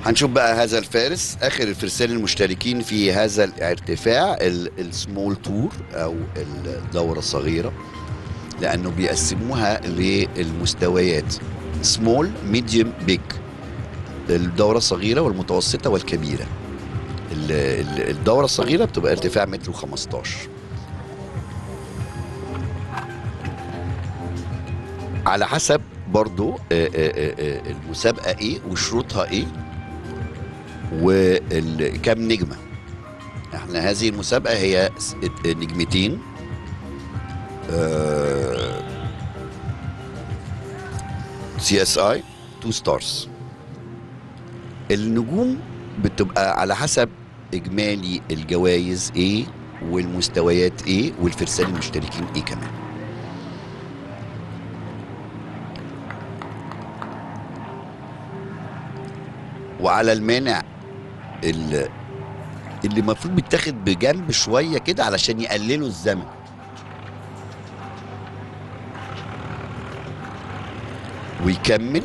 هنشوف بقى هذا الفارس اخر الفرسان المشتركين في هذا الارتفاع ال- السمول تور او الدوره الصغيره لانه بيقسموها للمستويات سمول ميديوم بيج الدوره الصغيره والمتوسطه والكبيره ال- ال- الدوره الصغيره بتبقى ارتفاع متر و15 على حسب برضو آه، آه، آه، آه، المسابقه ايه وشروطها ايه وكم نجمه احنا هذه المسابقه هي س- نجمتين سي اس اي تو ستارز النجوم بتبقى على حسب اجمالي الجوائز ايه والمستويات ايه والفرسان المشتركين ايه كمان وعلى المانع ال- اللي المفروض بيتاخد بجنب شويه كده علشان يقللوا الزمن ويكمل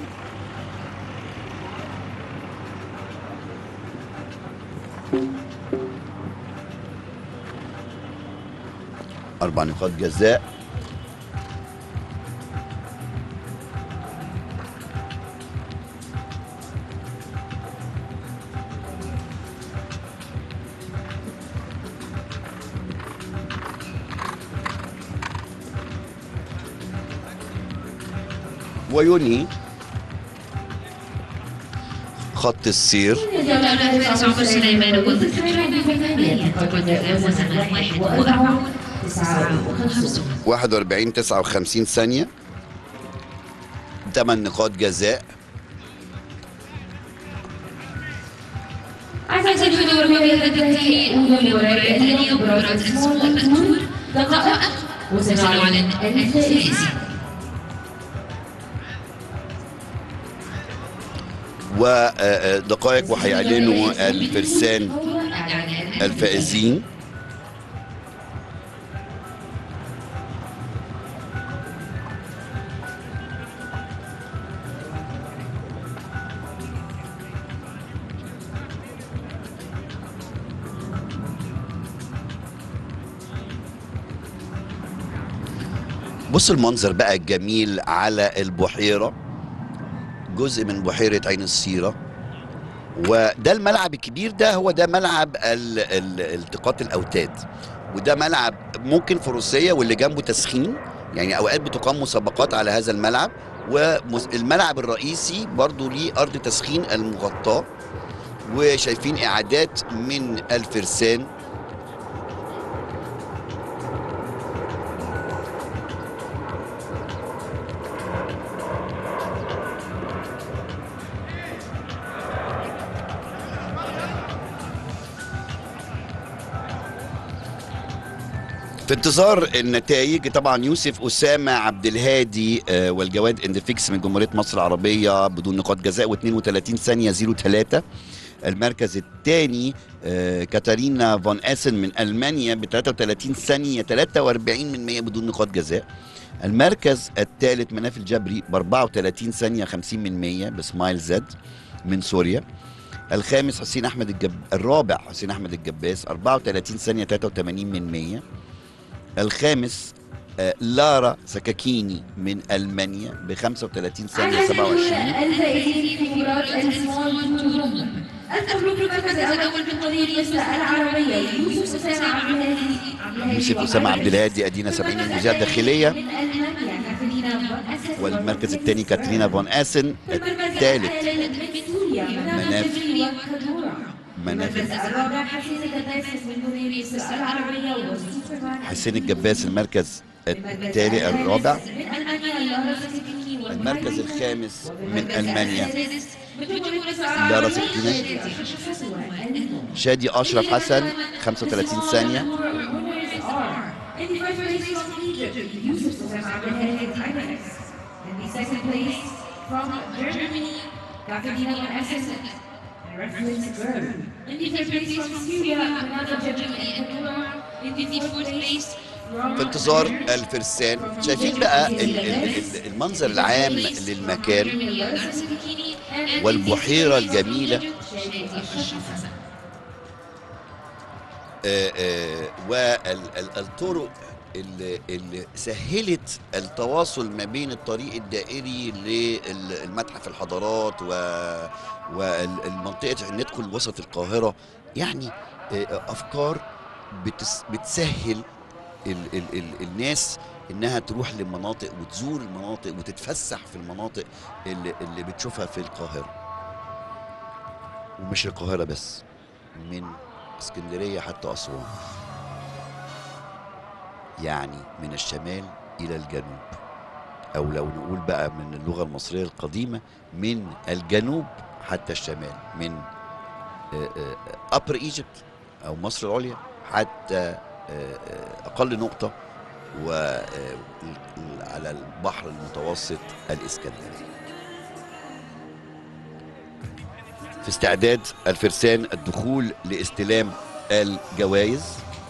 أربع نقاط جزاء وينهي خط السير الجولة الفارس عمر سليمان والذكرى بثمانية قد تجاوز من واحد وأربعون تسعة وخمسون 41 59 ثانية 8 نقاط جزاء عزز الحضور في تنتهي أولى مباراة اليوم مباراة سمول تور دقائق وسنعلن الفائز ودقائق وهيعلنوا الفرسان الفائزين بص المنظر بقى الجميل على البحيرة جزء من بحيرة عين السيرة وده الملعب الكبير ده هو ده ملعب ال- ال- التقاط الأوتاد وده ملعب ممكن فروسية واللي جنبه تسخين يعني أوقات بتقام مسابقات على هذا الملعب والملعب الرئيسي برضو ليه أرض تسخين المغطاة وشايفين إعادات من الفرسان في انتظار النتائج طبعا يوسف اسامه عبد الهادي آه، والجواد اندفيكس من جمهوريه مصر العربيه بدون نقاط جزاء و32 ثانيه 03 المركز الثاني كاتارينا فون اسن من المانيا ب 33 ثانيه 43 من 100 بدون نقاط جزاء المركز الثالث مناف الجبري ب 34 ثانيه 50 من 100 بسمايل زد من سوريا الخامس حسين احمد الجب الرابع حسين احمد الجباس 34 ثانيه 83 من 100 الخامس آه، لارا سكاكيني من المانيا ب 35 ثانيه 27 الفائزين في مباراة السمول تور ألف مبروك المركز الأول بقضية مصر العربية يوسف أسامة عبد الهادي يوسف اسامه عبد الهادي ادينا 70 المذيعه الداخليه من ألمانيا كاترينا فون أسد والمركز الثاني كاترينا فون اسن الثالث من سوريا مناف. مناف جبري وكدورة مناف المركز الرابع حسين الدباس من جمهورية مصر العربية والسوبرمان حسين الجباس المركز الثالث الرابع من ألمانيا لارا سكيني المركز الخامس من المانيا لارا لارا سكيني شادي اشرف حسن 35 ثانيه In the first place from Egypt, Yusuf Sam Abdelhadi Timex. In the second place from Germany, Katarina von Essen and reference girl. In the third place from Syria, Renata Germany and Nora. In the fourth place from في انتظار الفرسان شايفين بقى ال- ال- ال- المنظر العام للمكان والبحيرة الجميلة شانئ الخفيفة والطرق اللي, اللي سهلت التواصل ما بين الطريق الدائري للمتحف الحضارات و والمنطقة ندخل وسط القاهرة يعني آه، أفكار بتس بتسهل ال ال ال الناس انها تروح لمناطق وتزور المناطق وتتفسح في المناطق اللي, اللي بتشوفها في القاهرة ومش القاهرة بس من اسكندرية حتى أسوان يعني من الشمال إلى الجنوب أو لو نقول بقى من اللغة المصرية القديمة من الجنوب حتى الشمال من أبر إيجيبت أو مصر العليا حتى آه، آه، أقل نقطة وعلى البحر المتوسط الإسكندري في استعداد الفرسان الدخول لاستلام الجوائز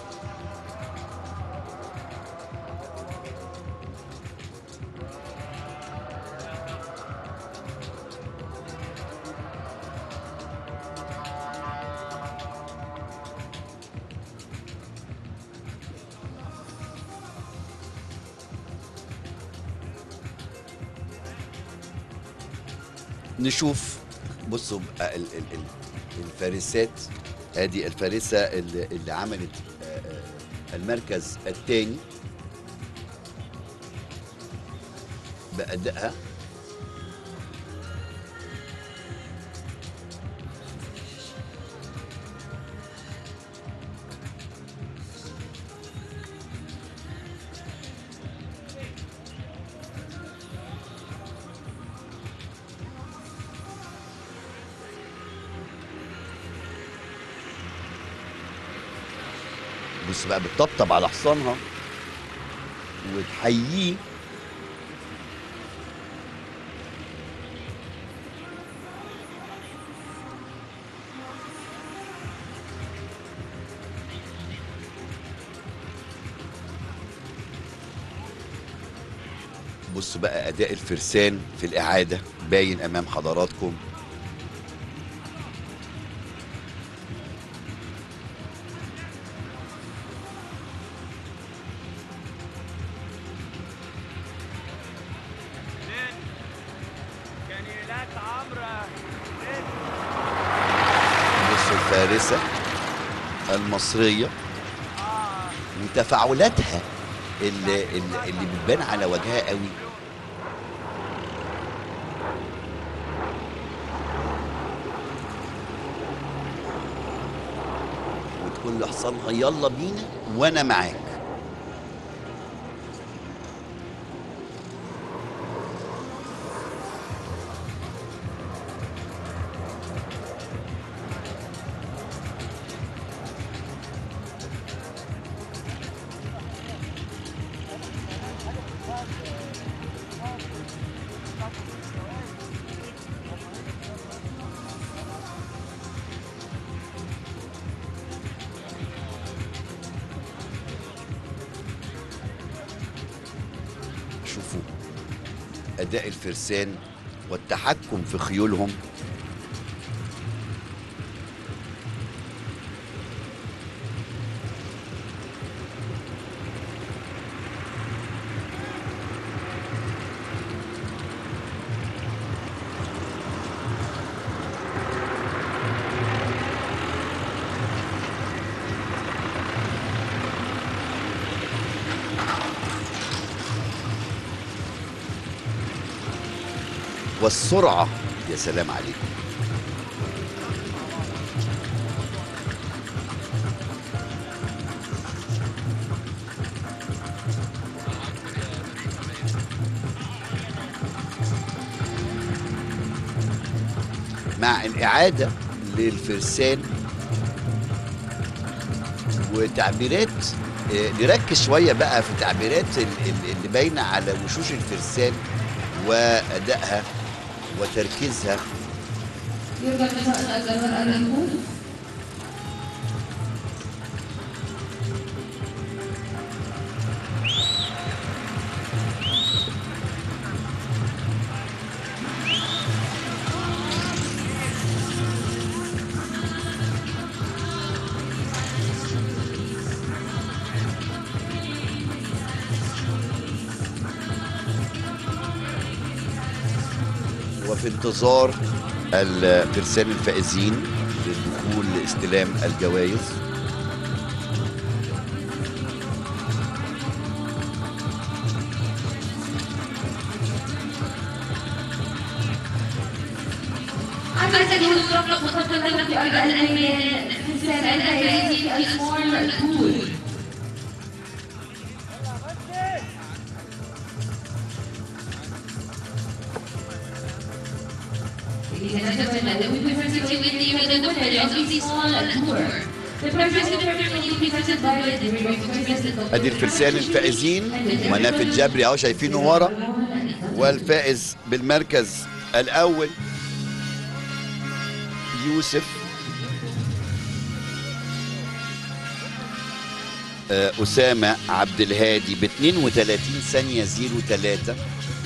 نشوف بصوا بقى ال- ال- ال- الفارسات ادي الفارسه اللي, اللي عملت آه، آه، المركز الثاني بأدائها بص بقى بتطبطب على حصانها وتحييه بص بقى اداء الفرسان في الاعاده باين امام حضراتكم كانيلات عمرة بصوا الفارسه المصريه وتفاعلاتها اللي, اللي, اللي بتبان على وجهها قوي وتقول لحصانها يلا بينا وانا معاك شوفوا اداء الفرسان والتحكم في خيولهم والسرعه يا سلام عليكم مع الإعادة للفرسان وتعبيرات آه، نركز شوية بقى في تعبيرات ال- ال- اللي باينة على وشوش الفرسان وأدائها وتركيزها يرجى النساء الأزهر أن يكون في انتظار الفرسان الفائزين للدخول لاستلام الجوائز عما تجد الطرق مقدمة في أرض الأيمان فرسان الأيادي في السمول تور Ladies and gentlemen, we present to you with you the winner of the small tour. The purpose of the will be presented by the representative ادي الفرسان الفائزين ومناف الجبري اهو شايفينه ورا والفائز بالمركز الاول يوسف آه، أسامة عبد الهادي ب 32 ثانية 03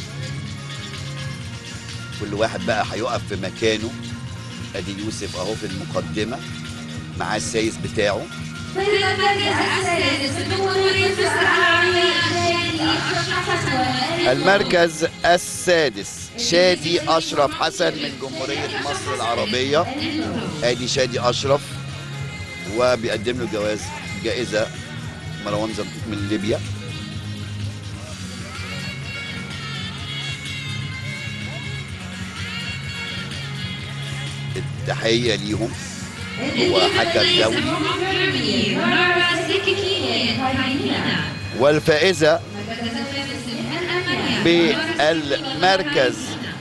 كل واحد بقى هيقف في مكانه ادي يوسف اهو في المقدمة معاه السايس بتاعه فإذا المركز السادس في الجمهورية الفرسان العربية شادي أشرف حسن المركز السادس شادي أشرف حسن من جمهورية مصر العربية ادي شادي أشرف وبيقدم له جواز جائزة مروان زنطوط من ليبيا التحية ليهم هو حكم دولي والفائزة بالمركز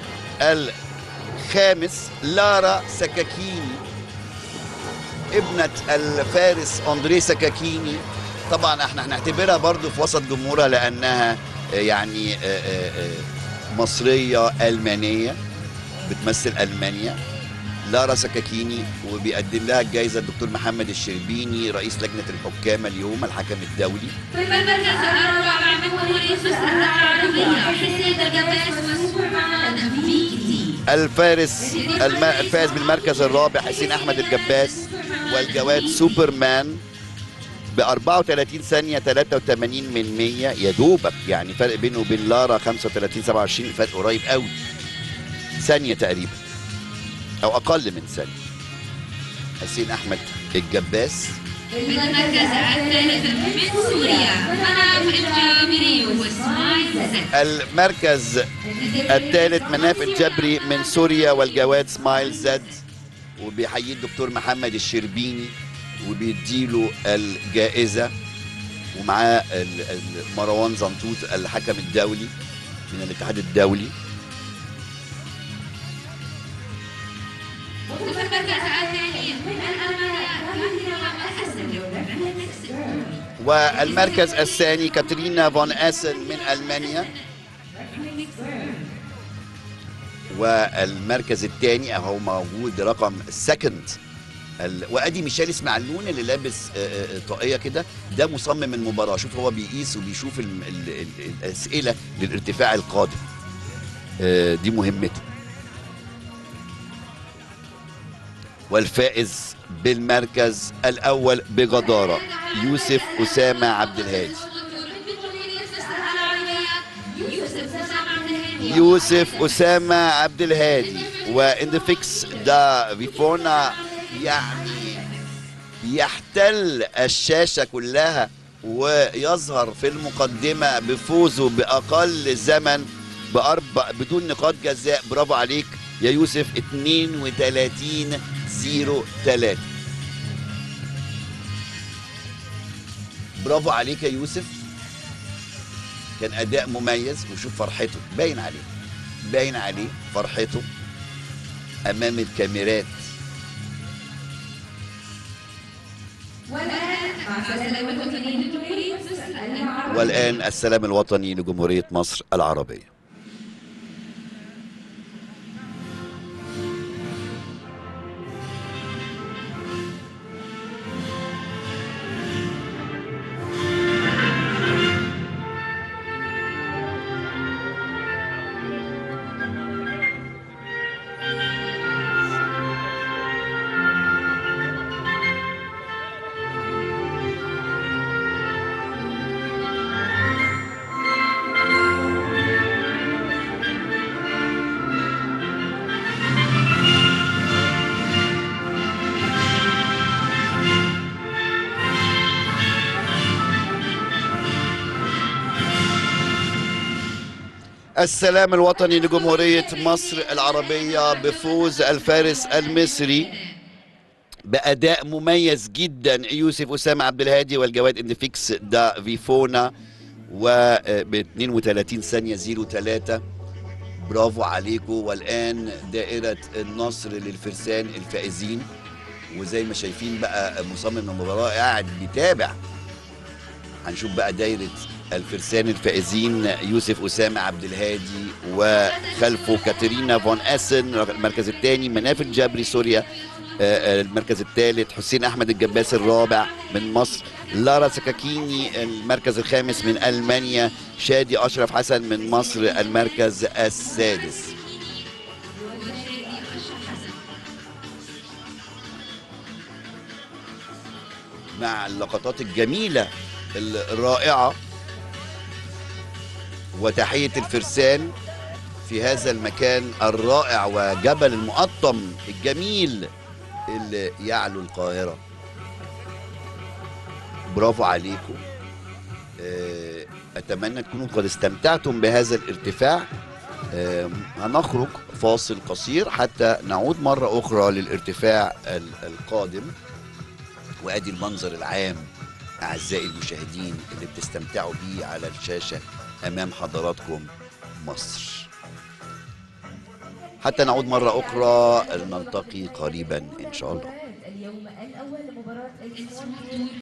الخامس لارا سكاكيني ابنة الفارس أندري سكاكيني طبعا احنا هنعتبرها برضو في وسط جمهورها لأنها آه، يعني آه، آه، آه، مصرية ألمانية بتمثل ألمانيا لارا سكاكيني وبيقدم لها الجائزة الدكتور محمد الشربيني رئيس لجنة الحكام اليوم الحكم الدولي في المركز الرابع من جمهورية الفرسان العربية حسين الجباس وسوبرمان فيتي الفارس الم... الفائز بالمركز الرابع حسين احمد الجباس والجواد سوبرمان ب 34 ثانية 83 من 100 يا دوبك يعني فرق بينه وبين لارا 35 27 فرق قريب قوي ثانية تقريبا أو أقل من ثانية حسين أحمد الجباس المركز الثالث من سوريا مناف الجابري واسماعيل زكي المركز الثالث مناف الجبري من سوريا والجواد سمايل زد وبيحييه الدكتور محمد الشربيني وبيديله الجائزة ومعاه ال- ال- مروان زنطوط الحكم الدولي من الاتحاد الدولي وفي المركز الثاني من ألمانيا كاترينا وأسن والمركز الثاني كاترينا فون اسن من المانيا والمركز الثاني اهو موجود رقم سكند ال... وادي ميشيل اسماعيلون اللي لابس آه، آه، طاقيه كده ده مصمم المباراه شوف هو بيقيس وبيشوف ال... ال... ال... الاسئله للارتفاع القادم آه، دي مهمته والفائز بالمركز الاول بجداره يوسف اسامه عبد الهادي يوسف أسامة عبد الهادي واندفكس ده بيفونا يعني يحتل الشاشة كلها ويظهر في المقدمة بفوزه بأقل زمن بأربع بدون نقاط جزاء برافو عليك يا يوسف 32 0 3 برافو عليك يا يوسف كان اداء مميز وشوف فرحته باين عليه باين عليه فرحته امام الكاميرات والآن مع سلامة الوطنيين لجمهورية مصر العربية. والان السلام الوطني لجمهوريه مصر العربيه السلام الوطني لجمهورية مصر العربية بفوز الفارس المصري بأداء مميز جدا يوسف أسامة عبد الهادي والجواد اندفيكس دا فيفونا وب 32 ثانية 03 برافو عليكم والآن دائرة النصر للفرسان الفائزين وزي ما شايفين بقى مصمم المباراة قاعد بيتابع هنشوف بقى دايرة الفرسان الفائزين يوسف أسامة عبد الهادي وخلفه كاترينا فون أسن المركز الثاني مناف الجبري سوريا آه، آه، المركز الثالث حسين أحمد الجباس الرابع من مصر لارا سكاكيني المركز الخامس من ألمانيا شادي أشرف حسن من مصر المركز السادس مع اللقطات الجميلة الرائعة وتحية الفرسان في هذا المكان الرائع وجبل المقطم الجميل اللي يعلو القاهرة برافو عليكم آه، أتمنى تكونوا قد استمتعتم بهذا الارتفاع آه، هنخرج فاصل قصير حتى نعود مرة أخرى للارتفاع ال- القادم وادي المنظر العام اعزائي المشاهدين اللي بتستمتعوا بيه على الشاشه امام حضراتكم مصر حتى نعود مره اخرى نلتقي قريبا ان شاء الله اليوم الأول لمباراة الإسود